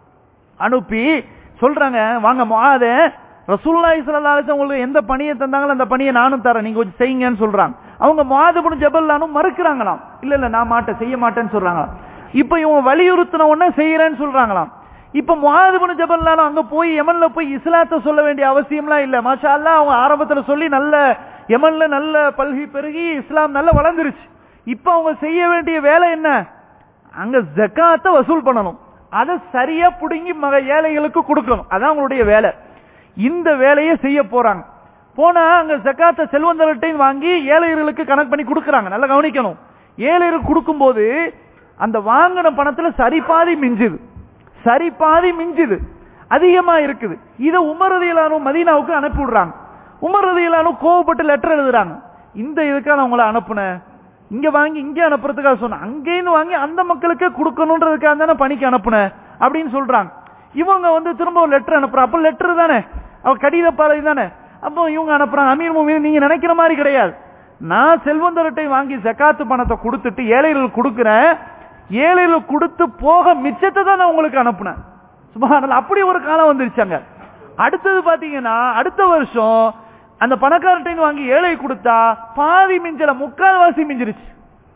அனுப்பி சொல்றாங்க வாங்க முஆதே ரசூலுல்லாஹி ஸல்லல்லாஹு அலைஹி வஸல்லம் உங்களுக்கு எந்த பணியை தந்தாங்களோ அந்த பணியை நானும் தரேன் நீங்க கொஞ்சம் செய்யுங்கன்னு சொல்றாங்க அவங்க முஆதுபுனு ஜபல்லானும் மறுக்கிறாங்களாம் இல்ல இல்ல நான் மாட்டேன் செய்ய மாட்டேன்னு சொல்றாங்களாம் இப்ப இவங்க வலியுறுத்தின உடனே செய்யறேன்னு சொல்றாங்களாம் இப்ப முஆதுபுனு ஜபல்லானும் அங்க போய் யமன்ல போய் இஸ்லாத்தை சொல்ல வேண்டிய அவசியம்லாம் இல்ல மாஷா அல்லாஹ் அவங்க ஆரம்பத்துல சொல்லி நல்ல யமன்ல நல்ல பல்கி பெருகி இஸ்லாம் நல்ல வளர்ந்துருச்சு இப்ப அவங்க செய்ய வேண்டிய வேலை என்ன அங்க ஜக்காத்தை வசூல் பண்ணணும் அதை சரியா புடுங்கி மக ஏழைகளுக்கு கொடுக்கணும் அதான் அவங்களுடைய வேலை இந்த வேலையை செய்ய போறாங்க போனா அங்க ஜக்காத்தை செல்வந்தர்கிட்டையும் வாங்கி ஏழைகளுக்கு கணக்கு பண்ணி கொடுக்கறாங்க நல்லா கவனிக்கணும் ஏழைகளுக்கு கொடுக்கும்போது அந்த வாங்கின பணத்துல சரி பாதி மிஞ்சுது சரி பாதி மிஞ்சுது அதிகமா இருக்குது இதை உமரதியிலானும் மதீனாவுக்கு அனுப்பி விடுறாங்க உமரதியிலானும் கோவப்பட்டு லெட்டர் எழுதுறாங்க இந்த இதுக்காக நான் உங்களை அனுப்புனேன் இங்க வாங்கி இங்க அனுப்புறதுக்காக சொன்னேன் அங்கேன்னு வாங்கி அந்த மக்களுக்கே கொடுக்கணுன்றதுக்காக தானே பணிக்கு அனுப்புனேன் அப்படின்னு சொல்றாங்க இவங்க வந்து திரும்ப ஒரு லெட்டர் அனுப்புறாங்க அப்ப லெட்டர் தானே அவ கடித பாலை தானே அப்போ இவங்க அனுப்புறாங்க அமீர் முமீன் நீங்க நினைக்கிற மாதிரி கிடையாது நான் செல்வந்தர்கிட்ட வாங்கி ஜக்காத்து பணத்தை கொடுத்துட்டு ஏழைகளுக்கு கொடுக்கிறேன் ஏழைகளுக்கு கொடுத்து போக மிச்சத்தை தான் நான் உங்களுக்கு அனுப்புனேன் சுபஹானல்லாஹ் அப்படி ஒரு காலம் வந்துருச்சாங்க அடுத்தது பாத்தீங்கன்னா அடுத்த வருஷம் அந்த பணக்காரர்கிட்ட வாங்கி ஏழை கொடுத்தா பாதி மிஞ்சல முக்கால்வாசி மிஞ்சிருச்சு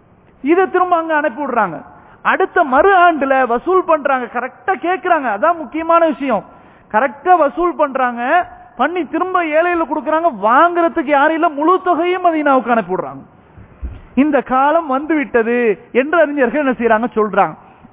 இதை திரும்ப அங்க அனுப்பி விடுறாங்க அடுத்த மறு ஆண்டுல வசூல் பண்றாங்க கரெக்டா கேக்குறாங்க அதான் முக்கியமான விஷயம் கரெக்டா வசூல் பண்றாங்க பண்ணி திரும்ப ஏழையில கொடுக்கறாங்க வாங்குறதுக்கு யாரும் இல்ல முழு தொகையும் மதீனாவுக்கு அனுப்பி விடுறாங்க இந்த காலம் வந்து விட்டது என்று அறிஞர்கள் என்ன செய்யறாங்க சொல்றாங்க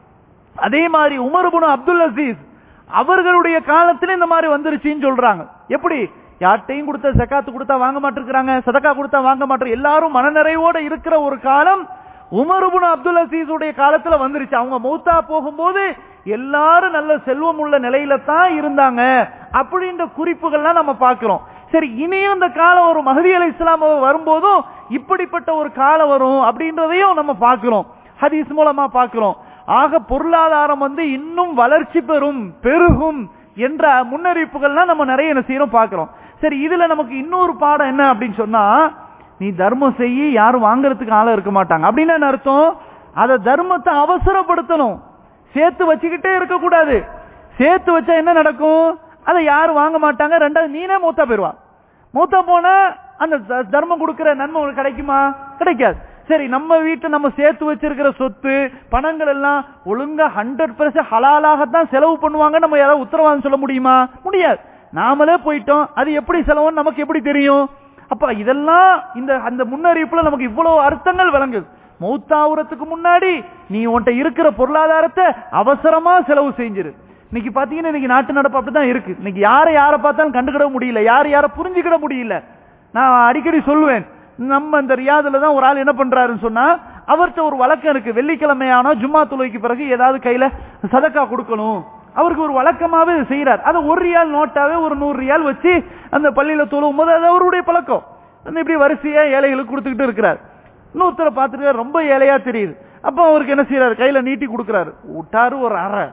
அதே மாதிரி உமர்புன் அப்துல் அசீஸ் அவர்களுடைய காலத்துல இந்த மாதிரி வந்துருச்சுன்னு சொல்றாங்க எப்படி யார்ட்டையும் கொடுத்த ஜக்காத்து கொடுத்தா வாங்க மாட்டிருக்கிறாங்க சதக்கா கொடுத்தா வாங்க மாட்டோம் எல்லாரும் மனநிறைவோட இருக்கிற ஒரு காலம் உமர்புன் அப்துல் அசீஸ் உடைய காலத்துல வந்துருச்சு அவங்க மௌத்தா போகும்போது எல்லாரும் நல்ல செல்வம் உள்ள நிலையில தான் இருந்தாங்க அப்படின்ற குறிப்புகள்லாம் நம்ம பார்க்கிறோம் சரி இனியும் இந்த காலம் வரும் மஹதி அலை இஸ்லாம் அவர் வரும்போதும் இப்படிப்பட்ட ஒரு காலம் வரும் அப்படின்றதையும் நம்ம பார்க்கிறோம் ஹதீஸ் மூலமா பார்க்கிறோம் ஆக பொருளாதாரம் வந்து இன்னும் வளர்ச்சி பெறும் பெருகும் என்ற முன்னறிவிப்புகள்லாம் நம்ம நிறைய என்ன செய்யறோம் பார்க்கிறோம் சரி இதுல நமக்கு இன்னொரு பாடம் என்ன அப்படின்னு சொன்னா நீ தர்மம் செய்ய யாரும் வாங்குறதுக்கு ஆள இருக்க மாட்டாங்க அப்படின்னு என்ன அர்த்தம் அத தர்மத்தை அவசரப்படுத்தணும் சேர்த்து வச்சுக்கிட்டே இருக்க கூடாது சேர்த்து வச்சா என்ன நடக்கும் அதை யாரும் வாங்க மாட்டாங்க ரெண்டாவது நீனே மூத்தா போயிருவா மூத்தா போனா அந்த த- தர்மம் கொடுக்கிற நன்மை உனக்கு கிடைக்குமா கிடைக்காது சரி நம்ம வீட்டை நம்ம சேர்த்து வச்சிருக்கிற சொத்து பணங்கள் எல்லாம் ஒழுங்கா ஹண்ட்ரட் பெர்சன்ட் ஹலாலாகத்தான் செலவு பண்ணுவாங்க நம்ம யாராவது உத்தரவாதம் சொல்ல முடியுமா முடியாது நாமளே போயிட்டோம் அது எப்படி செலவுன்னு நமக்கு எப்படி தெரியும் அப்ப இதெல்லாம் இந்த அந்த முன்னறிவிப்புல நமக்கு இவ்வளவு அர்த்தங்கள் விளங்குது மௌத்தாவுறதுக்கு முன்னாடி நீ உன்கிட்ட இருக்கிற பொருளாதாரத்தை அவசரமா செலவு செஞ்சிரு இன்னைக்கு பாத்தீங்கன்னா இன்னைக்கு நாட்டு நடப்பு அப்படிதான் இருக்கு இன்னைக்கு யாரை யாரை பார்த்தாலும் கண்டுக்கிட முடியல யார் யாரை புரிஞ்சுக்கிட முடியல நான் அடிக்கடி சொல்லுவேன் நம்ம இந்த ரியாதுல தான் ஒரு ஆள் என்ன பண்றாருன்னு சொன்னா அவர்கிட்ட ஒரு வழக்கம் இருக்கு வெள்ளிக்கிழமையானோ ஜும்மா தொழுகைக்கு பிறகு ஏதாவது கையில சதக்கா கொடுக்கணும் அவருக்கு ஒரு வழக்கமாவே இதை செய்யறார் அதை ஒரு ரியால் நோட்டாவே ஒரு நூறு ரியால் வச்சு அந்த பள்ளியில தொழுவும் போது அது அவருடைய பழக்கம் அந்த இப்படி வரிசையா ஏழைகளுக்கு கொடுத்துக்கிட்டு இருக்கிறார் இன்னொருத்தரை பார்த்துட்டு ரொம்ப ஏழையா தெரியுது அப்ப அவருக்கு என்ன செய்யறாரு கையில நீட்டி கொடுக்கறாரு விட்டாரு ஒரு அறை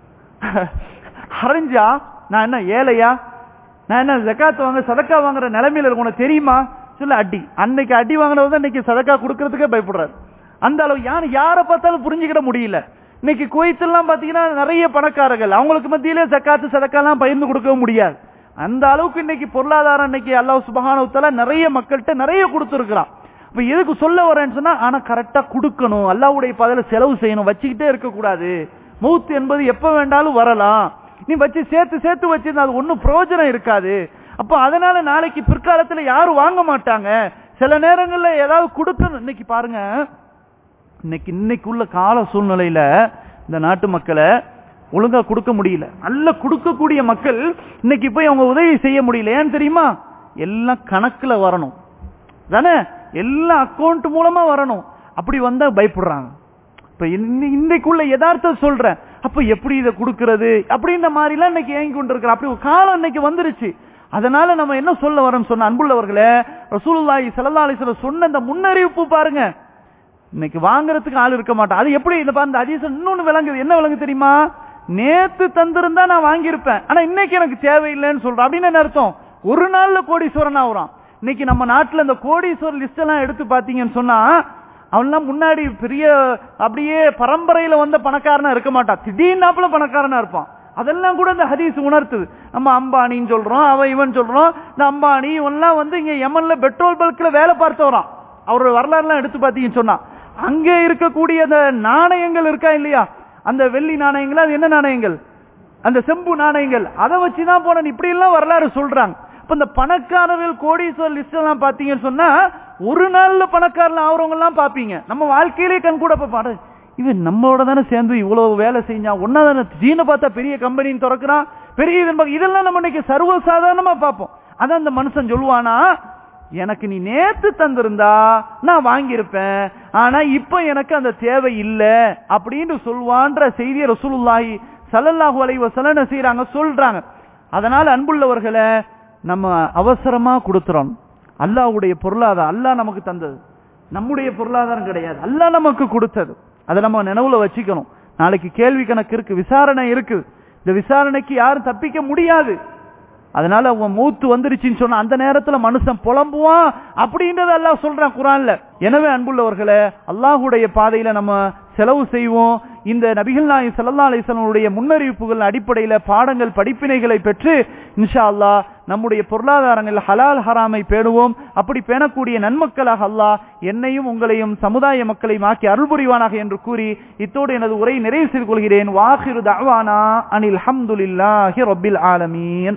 அரைஞ்சா நான் என்ன ஏழையா நான் என்ன ஜக்காத் வாங்க சதக்கா வாங்குற நிலைமையில இருக்கு உனக்கு தெரியுமா சொல்ல அடி அன்னைக்கு அடி வாங்கினவர் தான் இன்னைக்கு சதக்கா கொடுக்கறதுக்கே பயப்படுறாரு அந்த அளவு யார் யாரை பார்த்தாலும் புரிஞ்சுக்கிட முடியல இன்னைக்கு குவைத்தெல்லாம் பாத்தீங்கன்னா நிறைய பணக்காரர்கள் அவங்களுக்கு மத்தியிலே ஜக்காத்து சதக்காலாம் பகிர்ந்து கொடுக்க முடியாது அந்த அளவுக்கு இன்னைக்கு பொருளாதாரம் இன்னைக்கு அல்லாஹ் சுபஹானவுத்தால நிறைய மக்கள்கிட்ட நிறைய கொடுத்துருக்கிறான் இப்ப எதுக்கு சொல்ல வரேன்னு சொன்னா ஆனா கரெக்டா கொடுக்கணும் அல்லாவுடைய பதில செலவு செய்யணும் வச்சுக்கிட்டே இருக்க கூடாது மௌத் என்பது எப்ப வேண்டாலும் வரலாம் நீ வச்சு சேர்த்து சேர்த்து வச்சிருந்தா அது ஒன்னும் பிரயோஜனம் இருக்காது அப்ப அதனால நாளைக்கு பிற்காலத்துல யாரும் வாங்க மாட்டாங்க சில நேரங்கள்ல ஏதாவது கொடுக்கணும் இன்னைக்கு பாருங்க இன்னைக்கு இன்னைக்கு உள்ள கால சூழ்நிலையில இந்த நாட்டு மக்களை ஒழுங்கா கொடுக்க முடியல நல்ல கொடுக்கக்கூடிய மக்கள் இன்னைக்கு போய் அவங்க உதவி செய்ய முடியல ஏன்னு தெரியுமா எல்லாம் கணக்குல வரணும் தானே எல்லாம் அக்கௌண்ட் மூலமா வரணும் அப்படி வந்தா பயப்படுறாங்க இப்ப இன்னி- இன்னைக்குள்ள யதார்த்தம் சொல்றேன் அப்ப எப்படி இதை கொடுக்கறது அப்படின்ற மாதிரி எல்லாம் இன்னைக்கு ஏங்கி கொண்டிருக்கிற அப்படி ஒரு காலம் இன்னைக்கு வந்துருச்சு அதனால நம்ம என்ன சொல்ல வரோம் சொன்ன அன்புள்ளவர்களே ரசூலுல்லாஹி ஸல்லல்லாஹு அலைஹி வஸல்லம் சொன்ன இந்த முன்னறிவிப்பு பாருங்க இன்னைக்கு வாங்குறதுக்கு ஆள் இருக்க மாட்டான் அது எப்படி இந்த பாருங்க அதிசம் இன்னொன்னு விளங்குது என்ன விளங்கு தெரியுமா நேத்து தந்திருந்தா நான் வாங்கியிருப்பேன் ஆனா இன்னைக்கு எனக்கு தேவையில்லைன்னு சொல்றேன் அப்படின்னு என்ன அர்த்தம் ஒரு நாள்ல கோடீஸ்வரன் ஆகுறான் இன்னைக்கு நம்ம நாட்டுல இந்த கோடீஸ்வரர் லிஸ்ட் எல்லாம் எடுத்து பாத்தீங்கன்னு சொன்னா அவன்லாம் முன்னாடி பெரிய அப்படியே பரம்பரையில வந்த பணக்காரனா இருக்க மாட்டான் திடீர்னாப்புல பணக்காரனா இருப்பான் அதெல்லாம் கூட இந்த ஹதீஸ் உணர்த்துது நம்ம அம்பானின்னு சொல்றோம் அவன் இவன் சொல்றோம் இந்த அம்பானி இவன்லாம் வந்து இங்க யமன்ல பெட்ரோல் பல்க்ல வேலை பார்த்து வரான் அவரோட வரலாறுலாம் எடுத்து பார்த்தீங்கன்னு சொன்னா அங்கே இருக்கக்கூடிய அந்த நாணயங்கள் இருக்கா இல்லையா அந்த வெள்ளி நாணயங்கள் அது என்ன நாணயங்கள் அந்த செம்பு நாணயங்கள் அதை வச்சுதான் போன இப்படி எல்லாம் வரலாறு சொல்றாங்க இப்ப இந்த பணக்காரர்கள் கோடீஸ்வரர் லிஸ்ட் எல்லாம் பாத்தீங்கன்னு சொன்னா ஒரு நாள்ல பணக்காரர்கள் ஆகுறவங்க எல்லாம் பாப்பீங்க நம்ம வாழ்க்கையிலே கண் கூட பாரு இவன் நம்மளோட தானே சேர்ந்து இவ்வளவு வேலை செஞ்சான் ஒன்னா தானே ஜீனை பார்த்தா பெரிய கம்பெனின்னு திறக்கிறான் பெரிய இதன் பக்கம் இதெல்லாம் நம்ம இன்னைக்கு சர்வ சாதாரணமா பார்ப்போம் அதான் அந்த மனுஷன் சொல்லுவானா எனக்கு நீ நேத்து தந்திருந்தா நான் வாங்கியிருப்பேன் ஆனா இப்ப எனக்கு அந்த தேவை இல்ல அப்படின்னு சொல்வான்ற செய்தியை ரசூலுல்லாஹி ஸல்லல்லாஹு அலைஹி வஸல்லம் என்ன செய்றாங்க சொல்றாங்க அதனால அன்புள்ளவர்களை நம்ம அவசரமா கொடுத்துறோம் அல்லாஹ்வுடைய பொருளாதாரம் அல்லாஹ் நமக்கு தந்தது நம்முடைய பொருளாதாரம் கிடையாது அல்லாஹ் நமக்கு கொடுத்தது அதை நம்ம நினைவுல வச்சுக்கணும் நாளைக்கு கேள்வி கணக்கு இருக்கு விசாரணை இருக்கு இந்த விசாரணைக்கு யாரும் தப்பிக்க முடியாது அதனால அவன் மூத்து வந்துருச்சுன்னு சொன்னா அந்த நேரத்துல மனுஷன் புலம்புவான் அப்படின்றத அல்லாஹ் சொல்றான் குரான்ல எனவே அன்புள்ளவர்களே அல்லாஹுடைய பாதையில நம்ம செலவு செய்வோம் இந்த நபிகள் நாயகம் ஸல்லல்லாஹு அலைஹி வஸல்லமுடைய முன்னறிவிப்புகள் அடிப்படையில பாடங்கள் படிப்பினைகளை பெற்று இன்ஷா அல்லாஹ் நம்முடைய பொருளாதாரங்கள் ஹலால் ஹராமை பேணுவோம் அப்படி பேணக்கூடிய நன்மக்களாக அல்லாஹ் என்னையும் உங்களையும் சமுதாய மக்களையும் ஆக்கி அருள் புரிவானாக என்று கூறி இத்தோடு எனது உரை நிறைவு செய்து கொள்கிறேன் வாஹிரு தஅவானா அனில் ஹம்துலில்லாஹி ரப்பில் ஆலமீன்